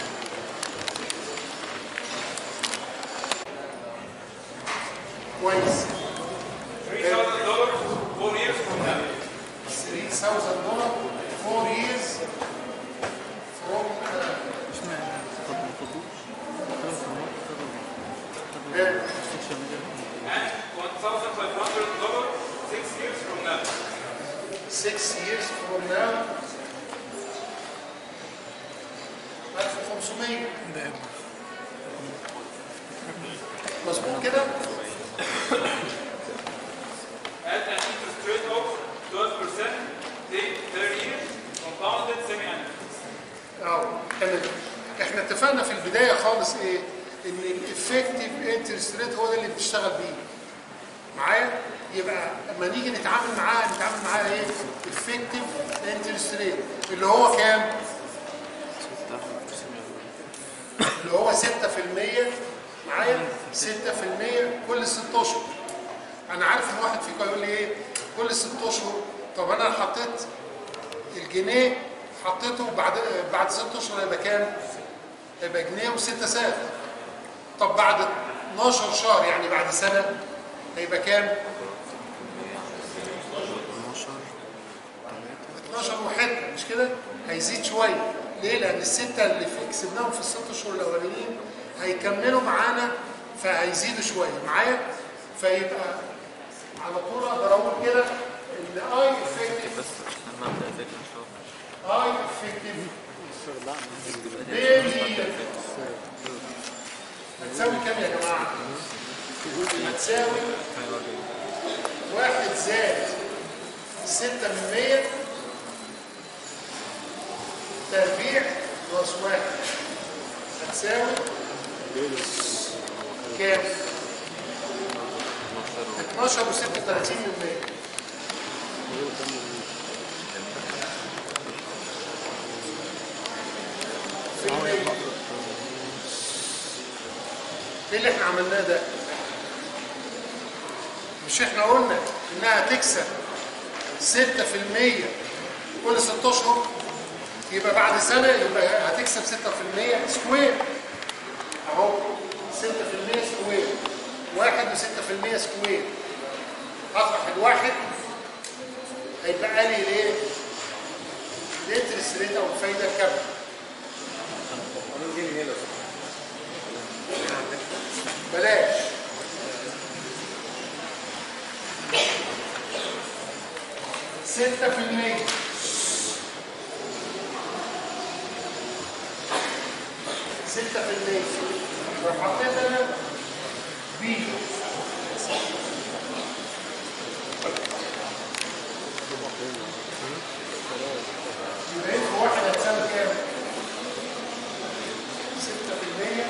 A: كويس
B: $3,000 four years from now.
A: 3000 دولار 4 years from uh,
C: اشمعنى طب ما خدوش خدوا في الموقف خدوا
A: uh,
C: السوشيال ميديا
B: And $1,500 six years from now.
A: 6 years from now 1500 مظبوط كده؟
B: At an interest rate of 12%, take 30 years, compounded semi-annual.
A: اه تمام احنا اتفقنا في البدايه خالص ايه؟ ان الافكتيف انترست ريت هو ده اللي بتشتغل بيه معايا؟ يبقى لما نيجي نتعامل معاه نتعامل معاه ايه؟ افكتيف انترست ريت اللي هو كام؟ اللي هو 6% معايا 6% كل 6 اشهر انا عارف ان واحد فيكم هيقول لي ايه كل 6 اشهر طب انا حطيت الجنيه حطيته بعد بعد 6 اشهر هيبقى كام؟ هيبقى جنيه و6 سنت طب بعد 12 شهر يعني بعد سنه هيبقى كام؟ 12 وحته مش كده؟ هيزيد شويه ليه؟ لان السته اللي في- كسبناهم في الست اشهر الاولانيين هيكملوا معانا فهيزيدوا شويه معايا؟ فيبقى على طول اقدر اقول كده ان اي افكتيف
C: بس عشان نبدا ذاكر ان شاء الله
A: اي افكتيف فيري هتساوي كام يا جماعه؟ هتساوي واحد زائد ستة من مية تربيع بلس واحد هتساوي كام؟ 12 و 36 من مية في المية ايه اللي احنا عملناه ده؟ مش احنا قلنا انها تكسب 6% كل 6 اشهر يبقى بعد سنه يبقى هتكسب 6% سكوير اهو 6% سكوير واحد و6% سكوير اطرح الواحد هيبقى لي الايه؟ الانترست ريت او الفايده الكامله بلاش ستة في المية ستة في المية وحطيت أنا بي يبقى في واحد هتساوي كام؟ ستة في المية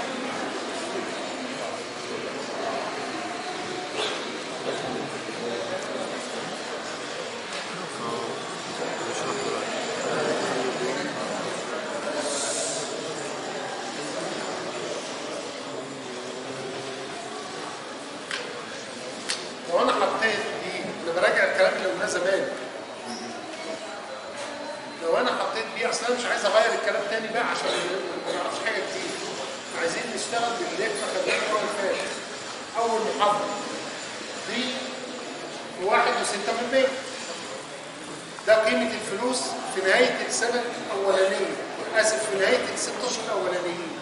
A: لو انا حطيت دي انا براجع الكلام اللي قلناه زمان لو انا حطيت بي اصل انا مش عايز اغير الكلام تاني بقى عشان ما نعرفش حاجه كتير عايزين نشتغل باللي احنا خدناه المره اللي فاتت اول محاضره دي بواحد وستة من مية ده قيمة الفلوس في نهاية السنة الأولانية آسف في نهاية الست أشهر الأولانيين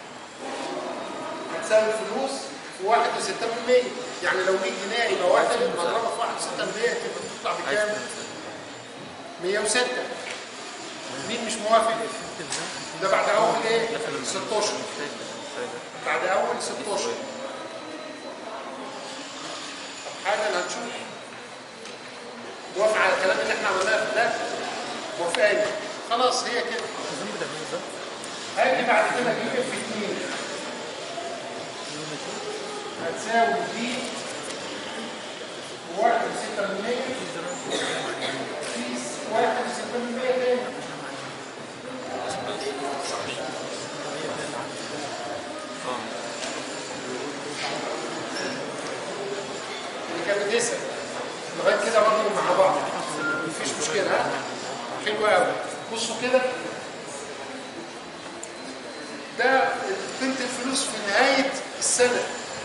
A: هتساوي الفلوس في واحد وستة من مية يعني لو 100 جنيه يبقى واحد مضربة في واحد وستة من مية تبقى تطلع بكام؟ 106 مين مش موافق؟ ده بعد أول إيه؟ 16 بعد أول 16 طب احنا هنشوف موافق على الكلام اللي احنا عملناه في ده موافقاني خلاص هي كده هاجي بعد كده اجيب اف 2 هتساوي دي واحد وستة من مية في واحد وستة من مية تاني اللي كانت بتسأل لغاية كده برضه مع بعض مفيش مشكلة ها حلو قوي بصوا كده ده قيمة الفلوس في نهاية السنة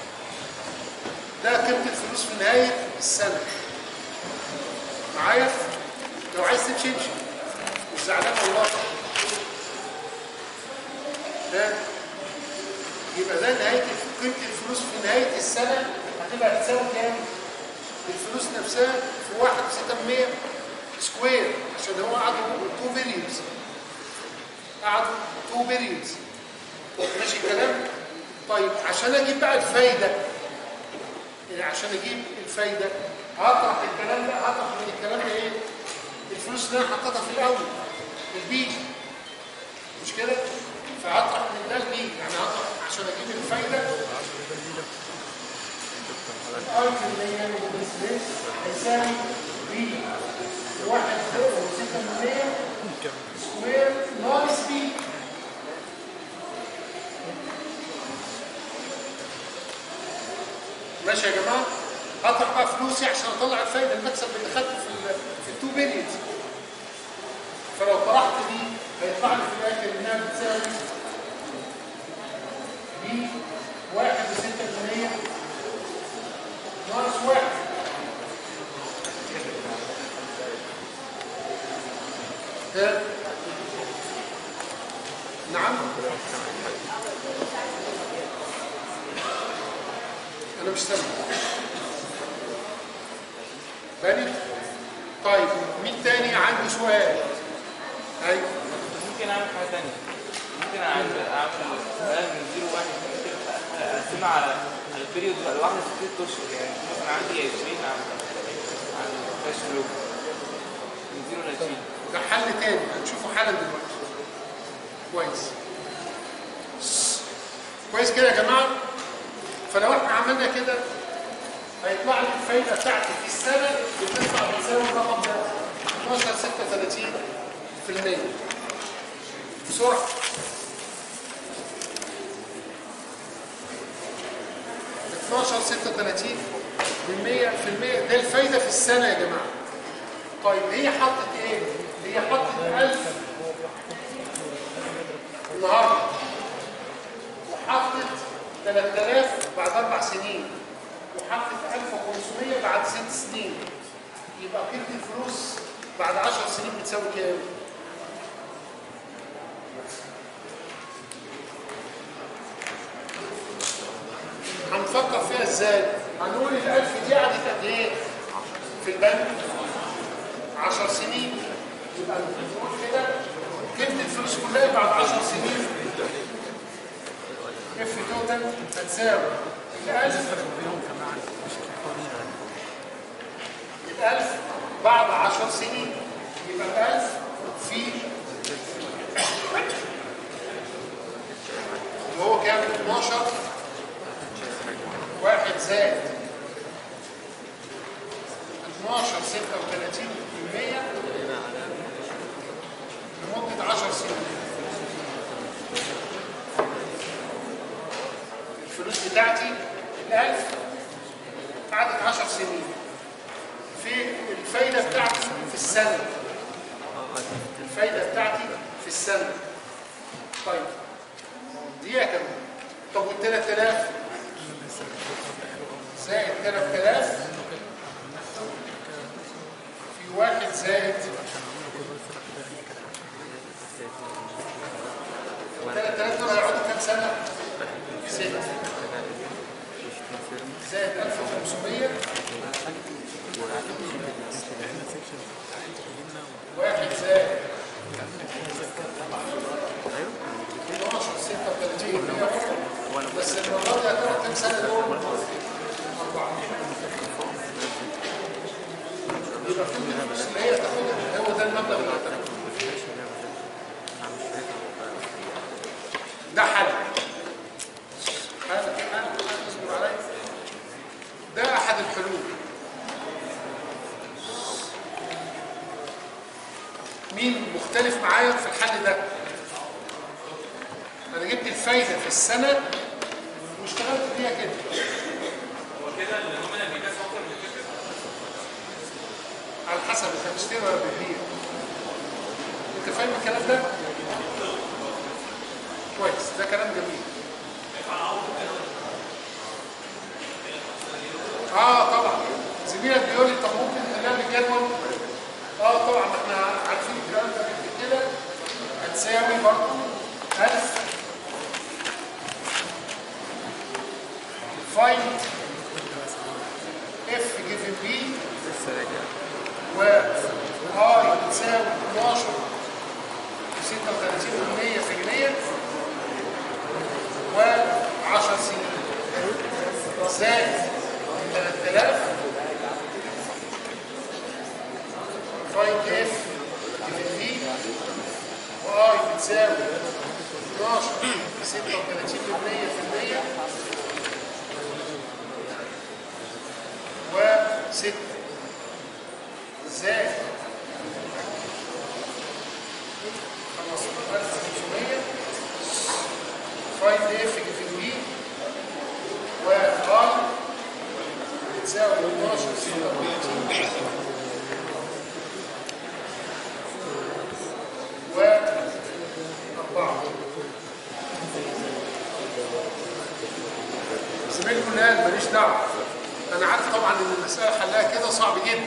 A: ده قيمة الفلوس في نهاية السنة معايا لو عايز تمشي امشي مش زعلان والله ده يبقى ده نهاية قيمة الفلوس في نهاية السنة هتبقى هتساوي كام؟ الفلوس نفسها في واحد وستة من مية سكوير عشان هو قعدوا تو بيريودز قعدوا تو بيريودز ماشي الكلام؟ طيب عشان اجيب بقى الفايدة يعني عشان اجيب الفايدة هطرح الكلام ده هطرح من الكلام ده ايه؟ الفلوس اللي انا حطيتها في الاول البي مش كده؟ فهطرح من ده البي يعني هطرح عشان اجيب الفايدة الألف اللي هي البسلس هيساوي بي واحد وستة من مية سكوير ناقص بي ماشي يا جماعة هطرح بقى فلوسي عشان اطلع الفايدة المكسب اللي خدته في ال في التو بيريد فلو طرحت دي هيطلع لي في الاخر انها بتساوي بي واحد وستة من مية ناقص واحد ها؟ نعم انا مش سامع بني طيب مين تاني عنده سؤال ايوه
D: ممكن اعمل حاجه ثانيه ممكن اعمل اعمل بدل من 0 1 اقسمها على على البيريود الواحده ست اشهر يعني مثلا عندي 20 عن عن كاش فلو من 0 ل 20
A: ده حل تاني هنشوفه حالا دلوقتي كويس كويس كده يا جماعه فلو احنا عملنا كده هيطلع لي الفايده بتاعتي في السنه بتطلع بتساوي الرقم ده 12 36 في المية بسرعه 12 36 من 100 في المية ده الفايده في السنه يا جماعه طيب هي حطت ايه؟ هي حطت 1000 النهارده وحطت 3000 بعد اربع سنين وحطت 1500 بعد ست سنين يبقى قيمه الفلوس بعد 10 سنين بتساوي كام؟ هنفكر فيها ازاي؟ هنقول ال 1000 دي قعدت قد ايه؟ في البنك 10 سنين يبقى نقول كده قيمه الفلوس كلها بعد 10 سنين اف توتال هتساوي الألف الألف بعد 10 سنين يبقى الألف في اللي هو كام 12 واحد زائد 12 36 100 لمدة 10 سنين الفلوس بتاعتي الألف قعدت 10 سنين في الفايدة بتاعتي في السنة الفايدة بتاعتي في السنة طيب دي يا كمان طب وال 3000 زائد 3000 في واحد زائد 3000 دول هيقعدوا كام سنة؟ ستة زائد 1500 واحد زائد 12 36 بس المرة دي هتقعد كام سنة دول؟ أربعة يبقى قيمه الفلوس اللي هي تاخدها هو ده المبلغ اللي هتاخده ده حل حل حل حل اصبر عليا ده احد الحلول مين مختلف معايا في الحل ده انا جبت الفايده في السنه واشتغلت بيها كده
B: هو كده النومينال بيكاس اكتر من كده
A: على حسب انت بتشتري ولا بتبيع انت فاهم الكلام ده كويس ده كلام جميل اه طبعا زميلك بيقول لي طب ممكن نعمل جدول اه طبعا ما احنا عارفين الكلام ده قبل كده هتساوي برضه 1000 find f given b و i تساوي 12 36% سجنية و 10 سنين زائد 3000 find f given b و i بتساوي 12 36% و6 زائد 15500 5 اف في بي و ار بتساوي 12 و 4 زميلكم اللي قال ماليش دعوه انا عارف طبعا ان المساله حلها كده صعب جدا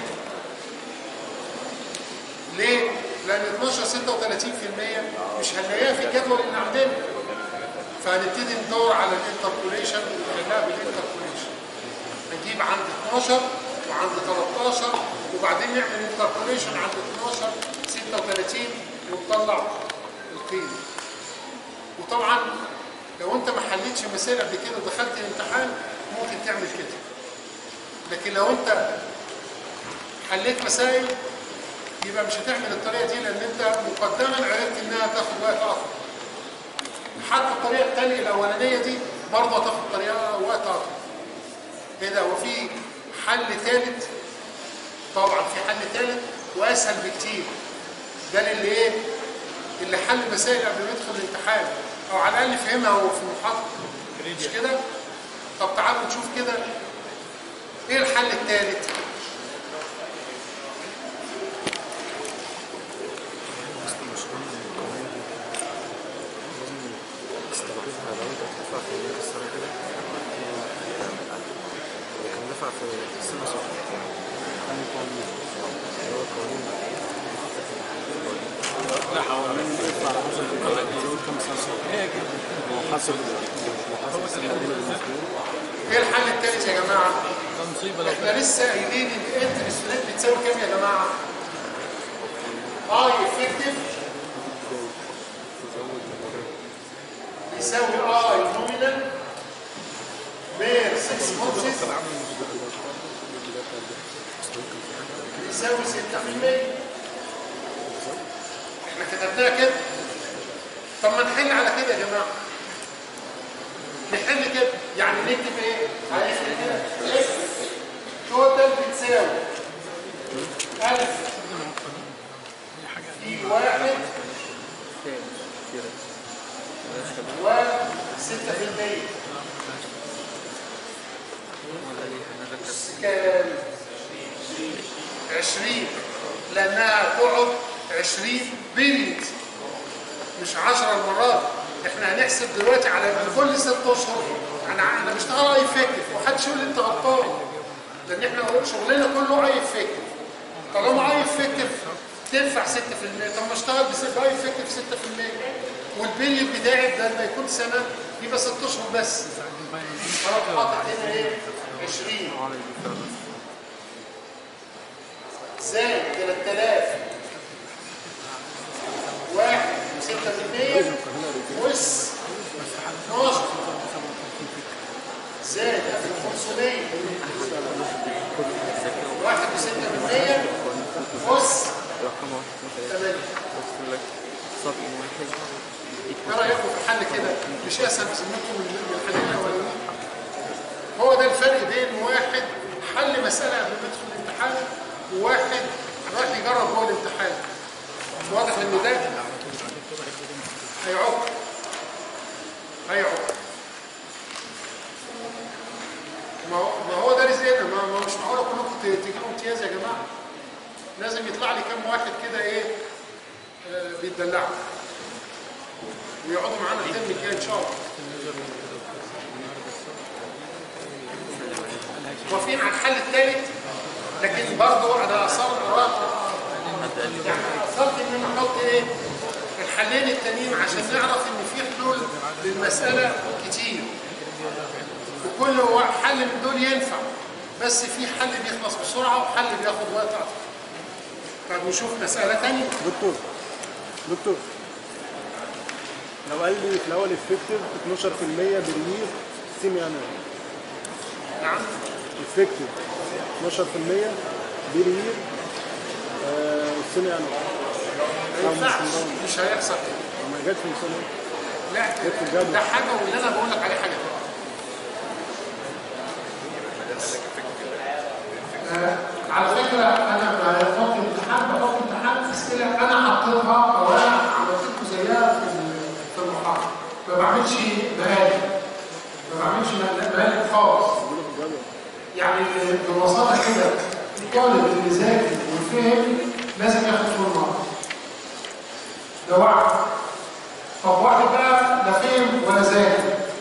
A: ليه؟ لان 12 36% مش هنلاقيها في الجدول اللي عندنا فهنبتدي ندور على الانتربوليشن ونحلها بالانتربوليشن نجيب عند 12 وعند 13 وبعدين نعمل انتربوليشن عند 12 36 ونطلع القيمه وطبعا لو انت ما حليتش مسائل قبل كده ودخلت الامتحان ممكن تعمل كده لكن لو انت حليت مسائل يبقى مش هتعمل الطريقه دي لان انت مقدما عرفت انها تاخد وقت اخر حتى الطريقه الثانيه الاولانيه دي برضه هتاخد طريقه وقت اخر ايه ده وفي حل ثالث طبعا في حل ثالث واسهل بكتير ده اللي ايه اللي حل مسائل قبل ما يدخل الامتحان او على الاقل فهمها هو في المحاضره مش كده طب تعالوا نشوف كده ايه الحل الثالث
C: استخدمها لو انت بتدفع في السنة كده لكن دفع في السنة صفر عن القوانين اللي هو القوانين لا حوالين يدفع على حسب يزود كم سنة هي كده وحسب وحسب السنة دي
A: ايه الحل الثالث يا جماعه
C: ده مصيبة لو
A: احنا لسه قايلين ان الانترست ريت بتساوي كام يا جماعه اي افكتيف يساوي اي نومينال بير 6 مانثس يساوي 6% احنا كتبناها كده طب ما نحل على كده يا جماعه نحل كده يعني نكتب ايه هنكتب كده اف توتال بتساوي 1000 في واحد و 6% كام 20 لانها تقعد 20 بيريد مش 10 مرات احنا هنحسب دلوقتي على كل ست اشهر انا انا بشتغل اي فكر ومحدش يقول لي انت غلطان لان احنا شغلنا كله اي فكر طالما اي فكر تدفع 6% طب ما اشتغل بس اي فكر في 6% والبيليون بتاعي ده لما يكون سنه يبقى 6 اشهر بس انا حاطط هنا ايه 20 زائد 3000 واحد وستة بالمية وس 12 زائد 1500 واحد وستة بالمية
C: رقم واحد اتنين تلاته
A: تمام
C: بس يقول لك صف واحد
A: ايه رايكم في الحل كده مش اسهل بسميكم من من الحلين الاولانيين هو ده الفرق بين واحد حل مساله قبل ما يدخل الامتحان وواحد راح يجرب هو الامتحان واضح ان ده هيعق هيعق ما هو ما هو ده رزقنا ما ما مش معقوله كلكم ت- تجيبوا امتياز يا جماعه لازم يطلع لي كام واحد كده ايه آه بيتدلعوا ويقعدوا معانا الترم الجاي ان شاء الله موافقين على الحل الثالث لكن برضو انا اصر يعني اصرت ان انا احط ايه الحلين التانيين عشان نعرف ان في حلول للمساله كتير وكل وا- حل من دول ينفع بس في حل بيخلص بسرعه وحل بياخد وقت اكتر طب نشوف مساله ثانيه
E: دكتور دكتور لو قال لي في الاول افكتيف 12% بريير سيمي انوال
A: نعم
E: افكتيف 12% بريير آه سيمي انوال
A: ما ينفعش مش هيحصل كده
E: ما جاتش في مثال
A: لا
E: في الجدول.
A: ده حاجه واللي انا بقول لك عليه حاجه تانية آه، على فكره انا بحط امتحان بحط امتحان في اسئله انا حطيتها او انا عملت لكم زيها في ال- في المحاضره ما بعملش مقالب ما بعملش مقالب خالص يعني ببساطه كده الطالب اللي ذاكر وفهم لازم ياخد فول مارك ده واحد طب واحد بقى لا فهم ولا ذاكر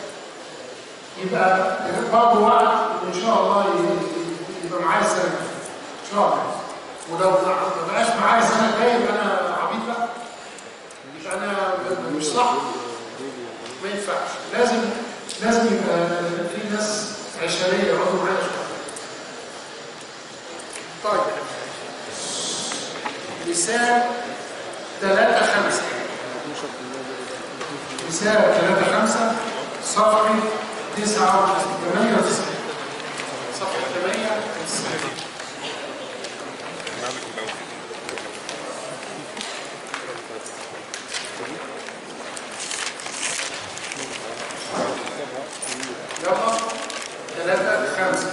A: يبقى برضه وعد ان شاء الله ي- يبقى معايا السنه الجاية. ان شاء الله ولو ما بقاش معايا السنه الجايه يبقى انا عبيط بقى مش انا ب- مش صح ما ينفعش لازم لازم يبقى في ناس عشريه يقعدوا معايا شويه طيب مثال ثلاثة خمسة مثال ثلاثة خمسة صفحة تسعة ثمانية وتسعين صفحة ثمانية وتسعين يلا ثلاثة خمسة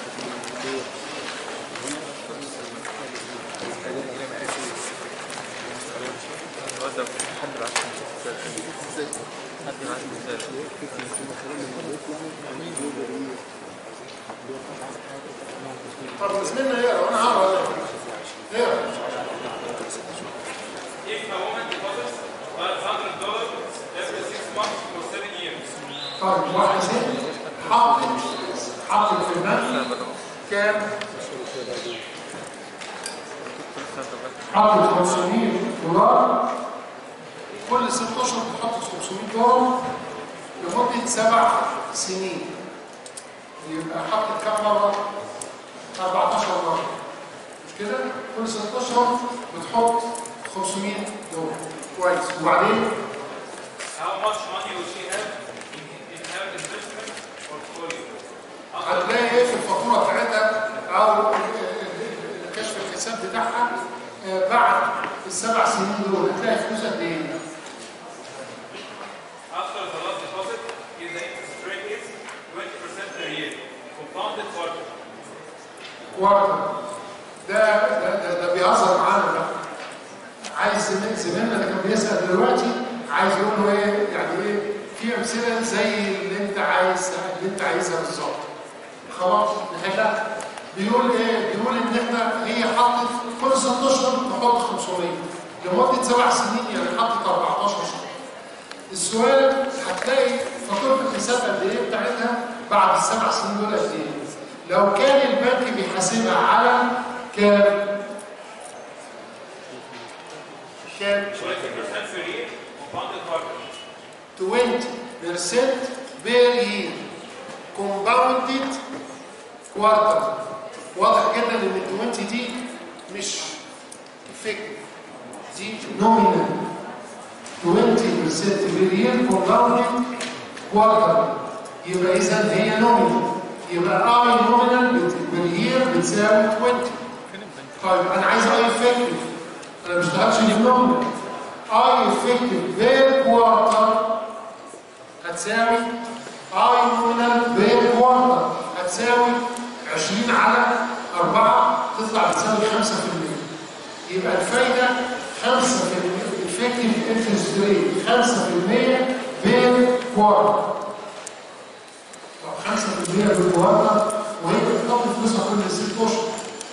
A: طب زميلنا يقرا وانا هقرا اقرا
B: If a woman deposits $500 every six months for seven years,
A: طيب واحد ست حط حط في البنك كام؟ حط 500 دولار كل ست اشهر تحط 500 دولار لمدة سبع سنين يبقى حط كام مرة؟ 14 مرة مش كده؟ كل ست اشهر بتحط 500 دولار كويس وبعدين
B: how much money will she have in, in her investment portfolio?
A: هتلاقي ايه في الفاتوره بتاعتها او كشف الحساب بتاعها آه، بعد السبع سنين دول هتلاقي فلوس قد ايه؟
B: After the last deposit, if the interest rate is 20% per year, compounded quarter.
A: كوارتر ده ده ده, ده بيهزر معانا بقى عايز زميل زميلنا اللي كان بيسال دلوقتي عايز يقول له ايه يعني ايه في امثله زي اللي انت عايز اللي انت عايزها بالظبط خلاص نحلها بيقول ايه بيقول ان احنا هي حطت كل ست اشهر تحط 500 لمده سبع سنين يعني حطت 14 شهر السؤال هتلاقي فاتوره الحساب قد ايه بتاعتها بعد السبع سنين دول قد ايه لو كان البنك بيحاسبها على كام كام
B: 20% per year, compounded quarter.
A: 20% per year compounded quarter واضح جدا ان ال 20 دي مش فكر دي nominal 20% per year compounded quarter يبقى اذا هي nominal يبقى اي nominal per year بتساوي 20 طيب انا عايز اي فكر انا مش اشتغلش في نومينال اي افكتيف بير كوارتر هتساوي اي نومينال بير كوارتر هتساوي 20 على 4 تطلع بتساوي 5% يبقى الفايده 5% افكتيف انترست ريت 5% بير كوارتر طب 5% بير كوارتر وهي بتقضي فلوسها كل ست اشهر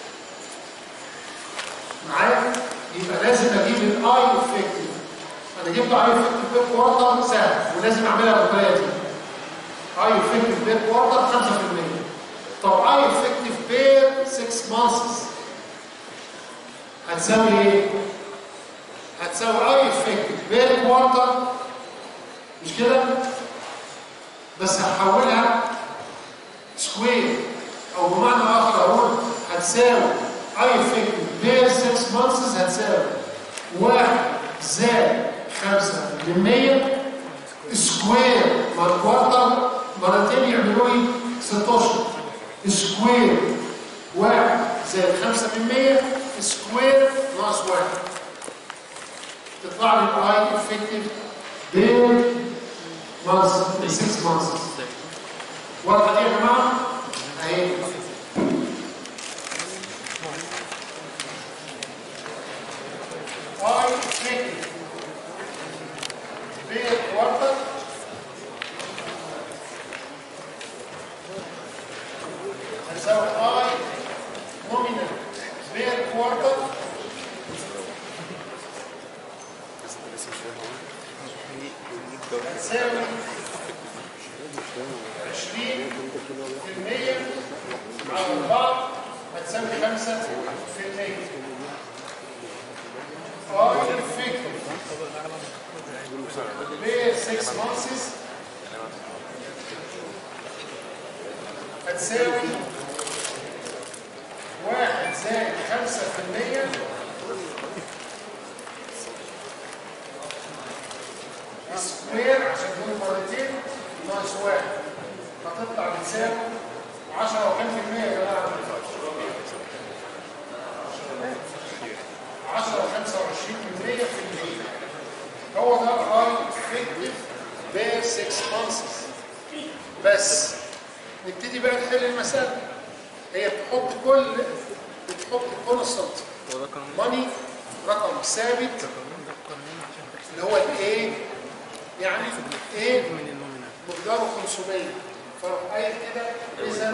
A: معايا يبقى لازم اجيب الاي افكتيف انا جبت اي افكتيف بير كوارتر سهل ولازم اعملها بالطريقه دي اي افكتيف بير كوارتر 5% طب اي افكتيف بير 6 مانثس هتساوي ايه؟ هتساوي اي افكتيف بير كوارتر مش كده؟ بس هحولها سكوير او بمعنى اخر اقول هتساوي اي افكتيف بير 6 مانثس هتساوي 1 زائد 5 بالمية سكوير مع الكوارتر مرتين يعملوا لي 16 سكوير 1 زائد 5 بالمية سكوير ناقص 1 تطلع لي الاي افكتيف بير مانثس 6 مانثس واضحه دي يا جماعه؟ اهي اي افكتيف بير كوارتر هتساوي اي نومينال بير كوارتر هتساوي 20% على 4 هتساوي 5% اي افكتيف بير 6 مانثس هتساوي واحد زائد خمسة في المية سكوير عشان دول مرتين ناقص واحد هتطلع بتساوي 10 وكام في المية يا جماعة؟ 10 و25 في المية في المية هو ده الاي افكتيف بير 6 مانثس بس نبتدي بقى نحل المسألة هي بتحط كل بتحط كونستنت ماني رقم ثابت اللي هو الايه يعني ايه مقداره 500 فاروح قايل كده اذا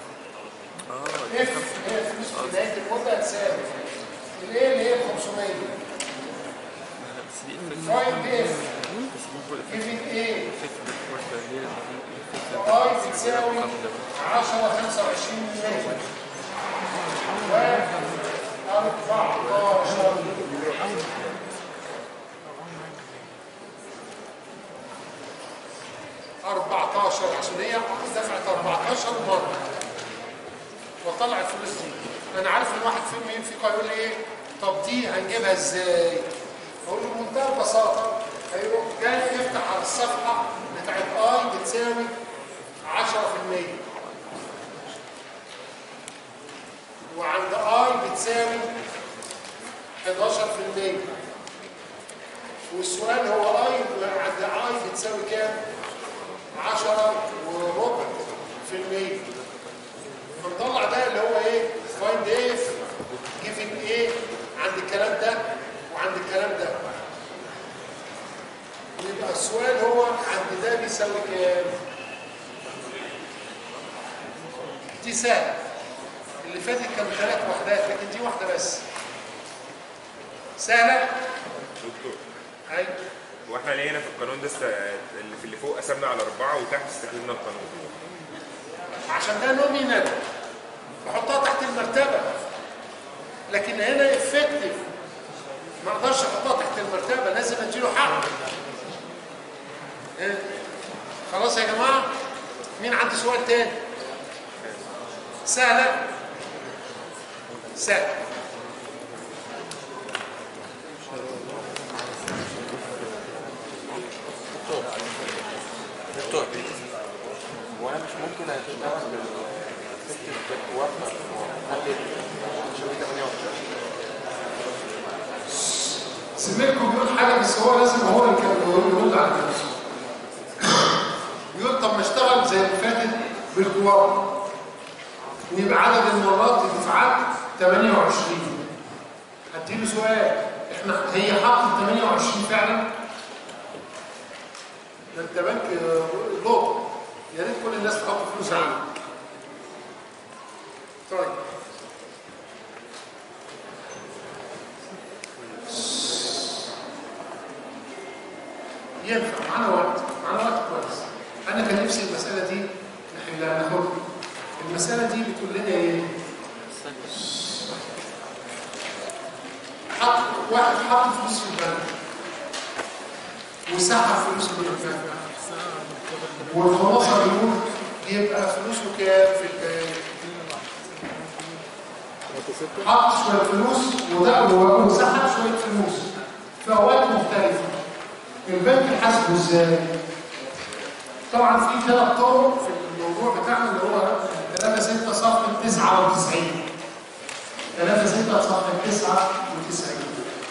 A: اف هي الفلوس في نهايه المده هتساوي الايه اللي هي 500 فايند اف جيفن ايه اي بتساوي 10 25 مليون و 14 14 عشان هي دفعت 14 مره وطلع الفلوس دي انا عارف ان واحد فيهم مين فيكم هيقول لي ايه طب دي هنجيبها ازاي اقول له بمنتهى البساطه هيروح جاي يفتح على الصفحه بتاعت اي بتساوي 10% وعند اي بتساوي 11% والسؤال هو اي عند اي بتساوي كام 10 وربع في المية فنطلع ده اللي هو ايه فايند اف جيفن ايه عند الكلام ده وعند الكلام ده يبقى السؤال هو عند ده بيساوي كام دي سهله اللي فاتت كان ثلاث وحدات لكن دي واحده بس سهله
F: دكتور
A: ايوه
F: واحنا لقينا في القانون ده است- اللي في اللي فوق قسمنا على اربعه وتحت استخدمنا القانون
A: عشان ده نومينال بحطها تحت المرتبة لكن هنا افكتيف ما اقدرش احطها تحت المرتبة لازم اديله حق إيه؟ خلاص يا جماعة مين عنده سؤال تاني سهلة سهل
C: دكتور هو انا مش ممكن اشتغل بالفكر وافق واحلل شويه 28
A: سميركم بيقول حاجه بس هو لازم هو اللي كان يرد على نفسه بيقول طب ما اشتغل زي اللي فاتت بالكوار ويبقى عدد المرات الدفعات 28 هديله سؤال احنا هي حطت 28 فعلا ده انت بنك لوط يا ريت كل الناس تحط فلوس عنه طيب ينفع معانا وقت معانا وقت كويس انا كان نفسي المساله دي نحلها ناخدها المساله دي بتقول لنا ايه حط واحد حط فلوس في البنك وسحب فلوس من البنك والخلاصه بيقول يبقى فلوسه كام في البنك حط شويه فلوس وده وسحب شويه فلوس في اوقات مختلفه البنك حاسبه ازاي طبعا في ثلاث طرق في الموضوع بتاعنا اللي هو 3 6 صفحه 99 3 6 صفحه 99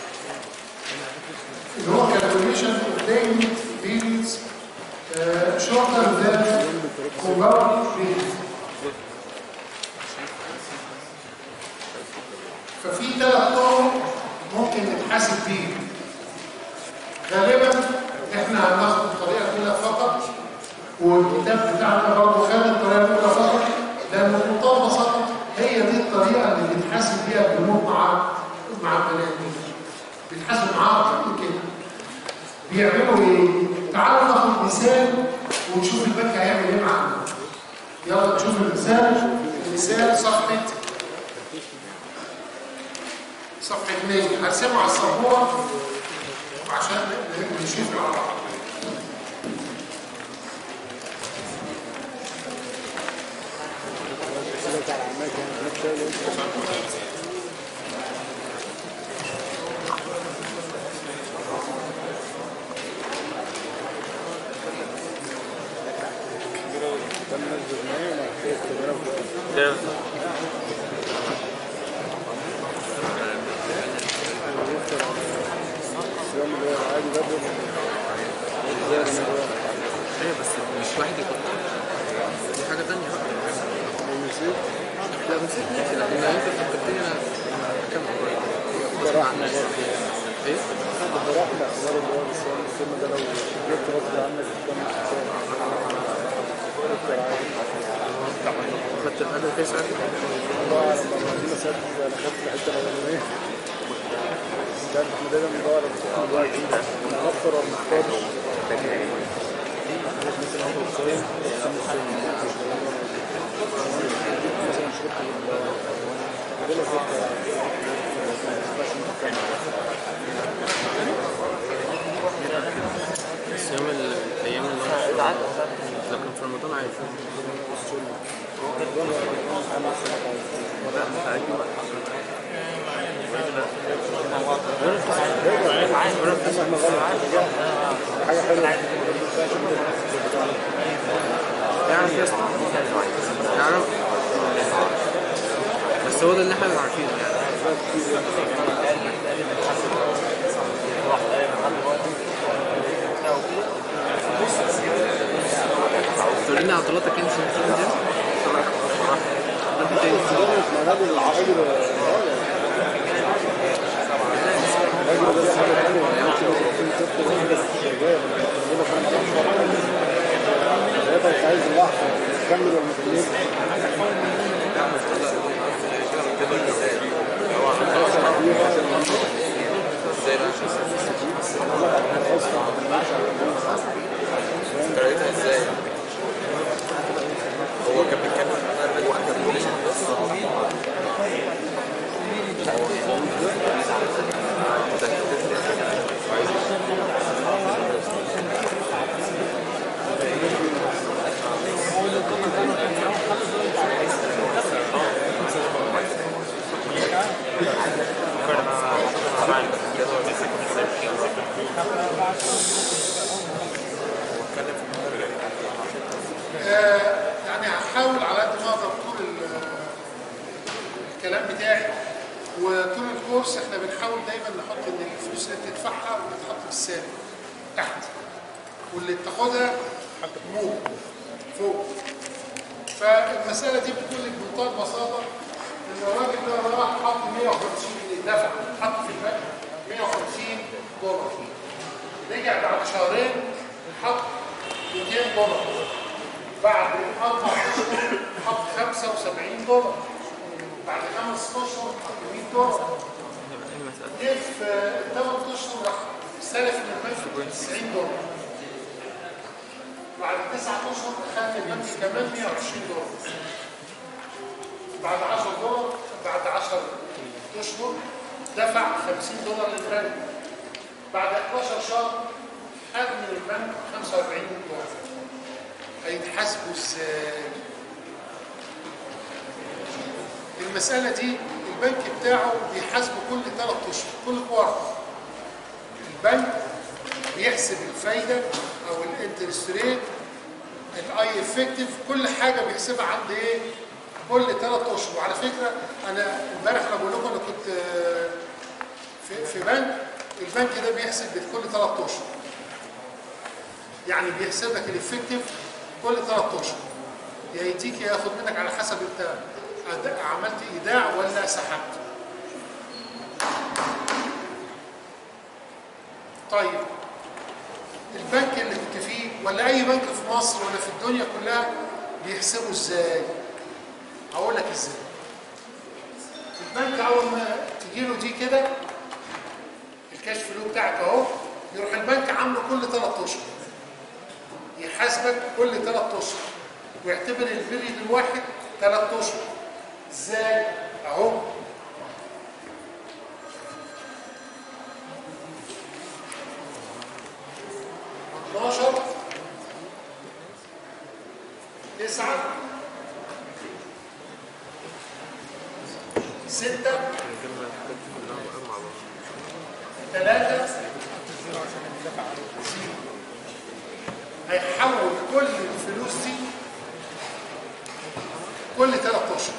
A: اللي هو calculation of daily periods uh, shorter than compounding periods ففي ثلاث طرق ممكن نتحاسب بيها غالبا احنا هناخد الطريقه الاولى فقط والكتاب بتاعنا برضه خد الطريقه الاولى فقط لان بمنتهى البساطه هي دي الطريقه اللي بيتحاسب بيها البنوك مع مع البنات بيتحاسبوا معاها اكتر من كده بيعملوا ايه؟ تعالوا ناخد مثال ونشوف البنك هيعمل ايه معانا يلا نشوف المثال المثال صفحه صفحه 2 هرسمه على السبوره عشان نشوف مع بعض
C: ايه بس مش واحد يكون دي حاجة تانية بقى لا نسيت نفسي لكن انت فكرتني انا كم غصب عنك ايه؟
E: براحنا اخبار اللي هو السؤال الفيلم ده لو جبت غصب عنك كم
C: خدت الأدب كيس
E: والله على ما دي مسألة انا خدت الحته الاولانيه انت عارف احنا دايما بندور على السؤال دلوقتي نوفر ولا نختار مثلا اول سؤال مثلا شركه الدولة
C: بس يوم الأيام اللي هو لكن في رمضان عادي
E: حاجه حلوه
C: يعني يا اسطى يعني بس هو ده اللي احنا عارفينه يعني تقول لنا عضلاتك انت في الجيم؟ ده تاني
E: ما نادي الراجل الراجل ده حاجه حلوه يعني ممكن يكون طفل واحد شغال بيقول لك انا بعرف انت مش عايز اللحظه تكمل ولا ما تكملش
F: قريتها ازاي؟ هو كان بيتكلم هو كان
A: آه، يعني هحاول على قد ما اقدر طول ال- الكلام بتاعي وطول الكورس احنا بنحاول دايما نحط ان الفلوس اللي بتدفعها بتتحط في السالب تحت واللي بتاخدها مو فوق فالمسألة دي بتقول لك بمنتهى البساطة إن الراجل ده راح حط 150 جنيه دفع حط في البنك 150 دولار رجع بعد شهرين حط 200 دولار بعد أربع أشهر حط 75 دولار بعد خمس أشهر حط 100 دولار جه في ثمان أشهر راح سلف من البنك 90 دولار بعد تسعة أشهر أخذت البنك كمان 120 دولار بعد 10 دولار بعد 10 أشهر دفع 50 دولار للبنك بعد 11 شهر خد من البنك 45 دولار هيتحاسبوا ازاي؟ المسألة دي البنك بتاعه بيحاسبه كل 3 أشهر كل كوارتر البنك بيحسب الفايدة أو الانترست ريت الاي افكتيف كل حاجة بيحسبها عند ايه؟ كل ثلاث اشهر وعلى فكرة انا امبارح انا بقول لكم انا كنت آه، في في بنك البنك ده بيحسب كل ثلاث اشهر يعني بيحسب لك الافكتيف كل ثلاث اشهر يا يديك يا ياخد منك على حسب انت أد- عملت ايداع ولا سحبت طيب البنك اللي كنت فيه ولا اي بنك في مصر ولا في الدنيا كلها بيحسبوا ازاي هقول لك ازاي البنك اول ما تجي له دي كده الكاش فلو بتاعك اهو يروح البنك عامله كل ثلاث اشهر يحاسبك كل ثلاث اشهر ويعتبر البريد الواحد ثلاث اشهر ازاي اهو اتناشر تسعة ستة ثلاثة هيحول كل الفلوس دي كل ثلاث اشهر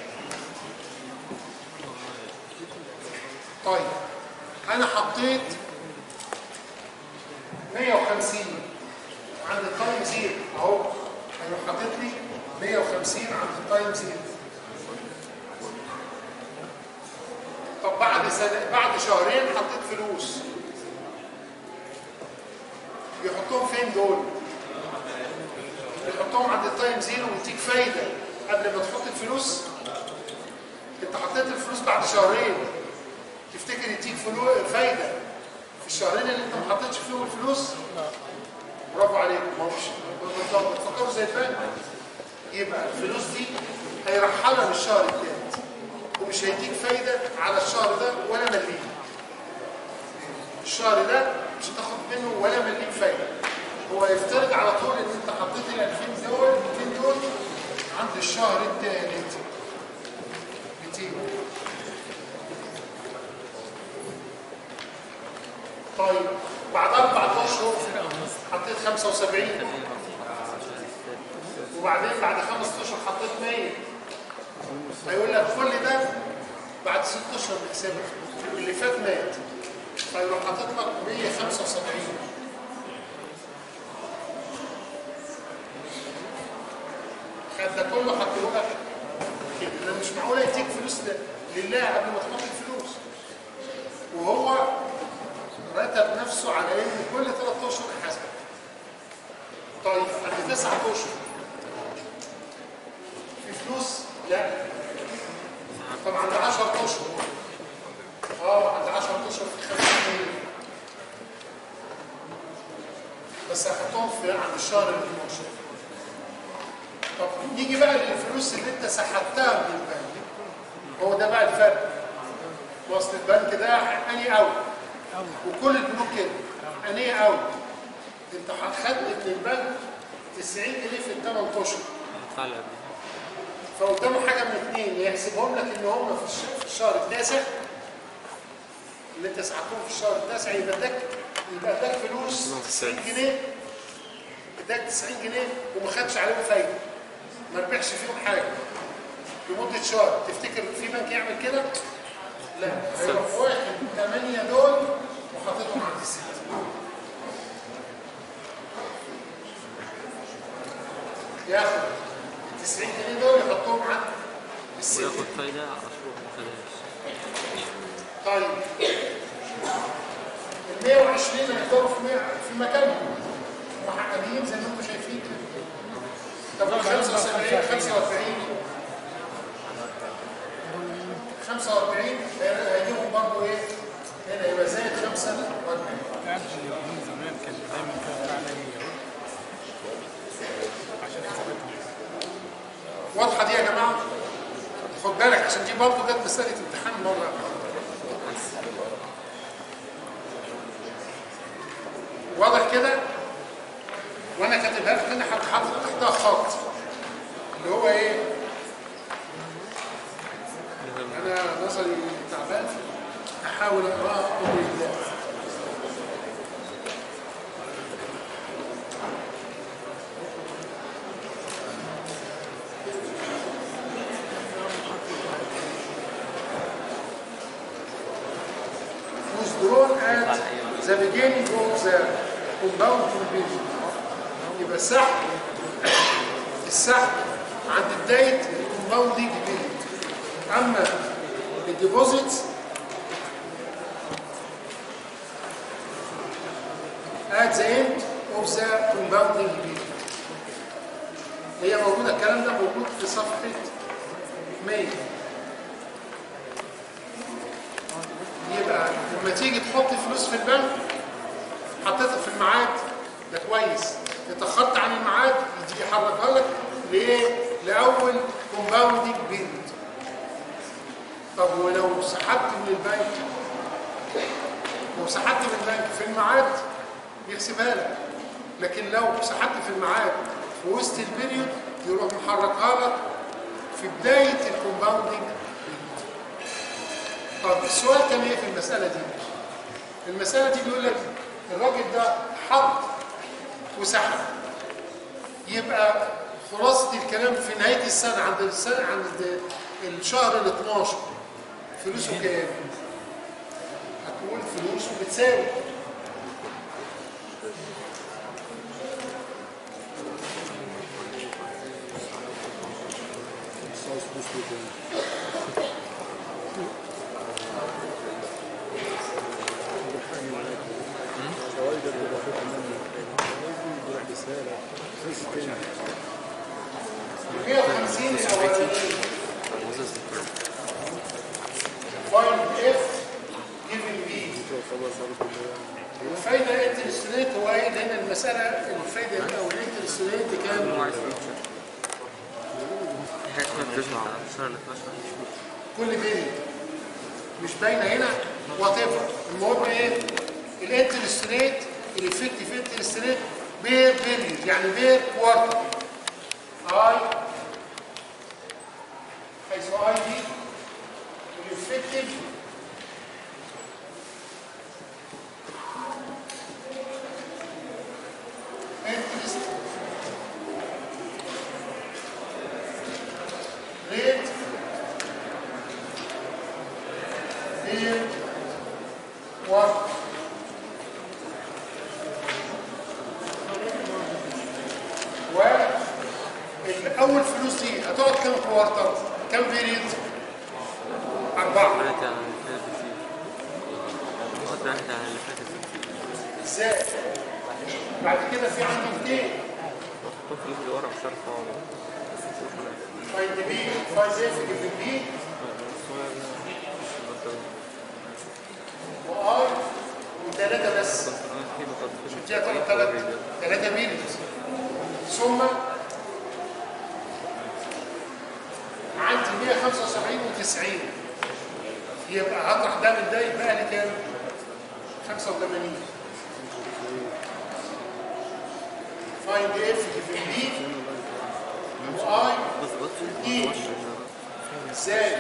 A: طيب انا حطيت 150 عند التايم زيرو اهو هيروح حاطط لي 150 عند التايم زيرو طب بعد سنة بعد شهرين حطيت فلوس بيحطهم فين دول؟ بيحطهم عند التايم زيرو ويديك فايدة قبل ما تحط الفلوس انت حطيت الفلوس بعد شهرين تفتكر يديك فلو فايدة في الشهرين اللي انت ما حطيتش فيهم الفلوس؟ برافو عليك ما هوش بالظبط تفكروا زي البنك يبقى الفلوس دي هيرحلها من الشهر الثالث ومش هيديك فايدة على الشهر ده ولا مليم الشهر ده مش هتاخد منه ولا مليم فايدة هو يفترض على طول ان انت حطيت ال 2000 دول 200 دول عند الشهر الثالث بتيجي طيب بعد اربع اشهر حطيت 75 وبعدين بعد خمس اشهر حطيت 100 هيقول لك كل ده بعد ست اشهر بحسابك اللي فات مات فيروح حاطط لك 175 خد ده كله حطه لك كده ده مش معقول يديك فلوس ل- لله قبل ما تحط الفلوس وهو رتب نفسه على ان كل ثلاث اشهر حسب طيب عند تسعة اشهر في فلوس؟ لا طب عند 10 اشهر اه عند 10 اشهر في 5 بس هحطهم في عند الشهر ال 12 طب نيجي بقى للفلوس اللي انت سحبتها من البنك هو ده بقى الفرق وصل البنك ده اني قوي وكل البنوك كده اني قوي انت خدت من البنك 90 جنيه في الثمان اشهر فقدامه حاجه من اثنين يحسبهم لك ان هم في الش- في الشهر التاسع اللي انت سحبتهم في الشهر التاسع يبقى اداك يبقى اداك فلوس 90 جنيه اداك 90 جنيه وما خدش عليهم فايده ما ربحش فيهم حاجه لمده شهر تفتكر في بنك يعمل كده؟ لا هيروح واخد 8 دول وحاططهم عند الست ياخد 90 جنيه دول يحطهم عند الست
C: وياخد فايدة عشرة ما خدهاش
A: طيب ال 120 هيفضلوا في مية- في مكانهم محققين زي ما انتم شايفين كده طب ال 75 45 45 هي- هيجيبوا برضه ايه؟ هنا يبقى زائد 45
E: كان من زمان كان دايما كده بتاع عالمية عشان حساباتهم
A: واضحه دي يا جماعه؟ خد بالك عشان دي برضه جت مساله امتحان مره واضح كده؟ وانا كاتبها لك هنا حاطط حاطط تحتها خط اللي هو ايه؟ انا نظري تعبان احاول اقراها بامر الله was drawn at the beginning of the compound division يبقى السحب السحب عند بداية الكومباوندينج بيريد أما الديبوزيت at the end of the compounding period هي موجودة الكلام ده موجود في صفحة 100 يبقى لما تيجي تحط فلوس في البنك حطيتها في الميعاد ده كويس اتأخرت عن الميعاد يجي يحركها لك لايه؟ لأول كومباوندنج بيريد طب ولو سحبت من البنك لو سحبت من البنك في الميعاد بيحسبها لك لكن لو سحبت في الميعاد في وسط البيريود يروح محركها لك في بداية الكومباوندنج طب السؤال كان ايه في المسألة دي؟ المسألة دي بيقول لك الراجل ده حط وسحب يبقى خلاصة الكلام في نهاية السنة عند السنة عند الشهر ال 12 فلوسه كام؟ هتقول فلوسه بتساوي
E: فوائد الإضافات منه يروح رسالة فلوس تاني
A: 150 الاولانيين فايند اف جيفن بي
E: خلاص على كل
A: الفايده انترست ريت هو ايه لان المساله الفايده او الانترست ريت كان
C: نوع الفيوتشر في حاجة اسمها بتسمع على الشهر ال 12
A: كل بيريد مش باينه هنا وات ايفر المهم ايه الانترست ريت الافكتيف انترست ريت بير بيريد يعني بير كوارتر اي حيث اي دي الافكتيف انترست ريت هي واحد والأول فلوس دي هتقعد كام كوارتر؟ كام بيريد؟ أربعة
C: فرقت عن اللي فاتت بكتير خد راحت عن اللي فاتت بكتير
A: ازاي؟ بعد كده في عندي اثنين
C: خد فلوس اللي ورا مش عارف اقعد
A: فايند بي فايند اف جيفن بي واي وثلاثة بس دي هتقعد ثلاثة ثلاثة بيريد ثم عندي 175 و90 يبقى هطرح ده من ده يبقى لي كام؟ 85 فايند اف جيفن بي واي اي زائد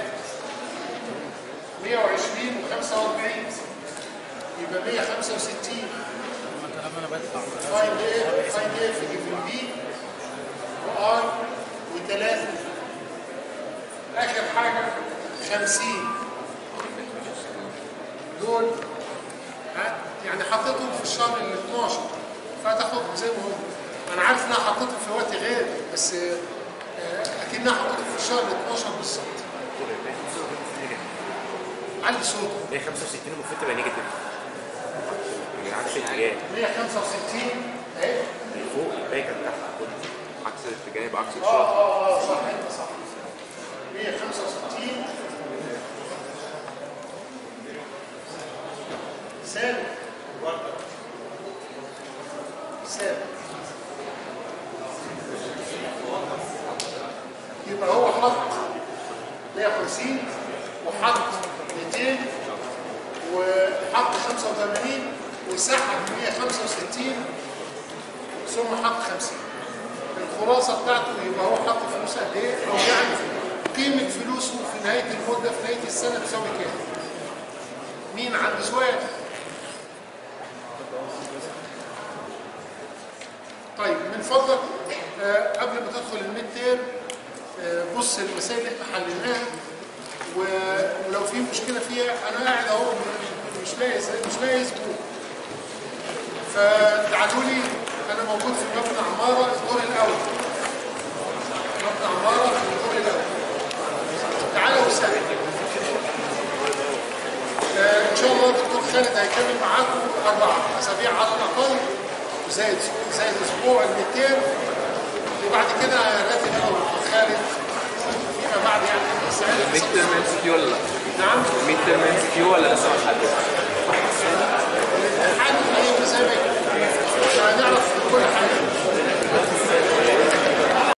A: 120 و45 يبقى 165 فايند اف فايند اف جيفن بي واي وثلاثة آخر حاجة 50 دول ها يعني حطيتهم في الشهر ال 12 فتاخدهم زي ما هم انا عارف ان انا حطيتهم في وقت غير بس آه، اكنها حطيتهم في الشهر ال 12 بالظبط علي صوته
G: هي 65 المفروض تبقى نيجاتيف يعني عكس الاتجاه
A: 165 اهي
G: اللي فوق الباقي كان تحت عكس الاتجاه يبقى عكس
A: اه
G: الشغل
A: اه اه صح انت صح 165 سالب سالب يبقى هو حط 150 وحط 200 وحط 85 وسحب 165 ثم حط 50 الخلاصة بتاعته يبقى هو حط فلوس قد ايه او يعني قيمة فلوسه في نهاية المدة في نهاية السنة تساوي كام مين عنده سؤال طيب من فضلك آه قبل ما تدخل الميد تيرم آه بص المسائل اللي احنا حليناها و- ولو في مشكلة فيها انا قاعد اهو مش لاقي مش لاقي اسبوع فتعالوا لي انا موجود في مبنى عماره الدور الاول مبنى عماره في الدور الاول تعالوا وسهلا آه ان شاء الله الدكتور خالد هيكمل معاكم اربع اسابيع على الاقل زائد زائد اسبوع الميتين وبعد كده هراتب الدكتور خالد فيما بعد يعني
C: ميد ترم ام سي كيو ولا لا؟
A: نعم
C: ميد ترم ام سي كيو ولا لسه ما حدش؟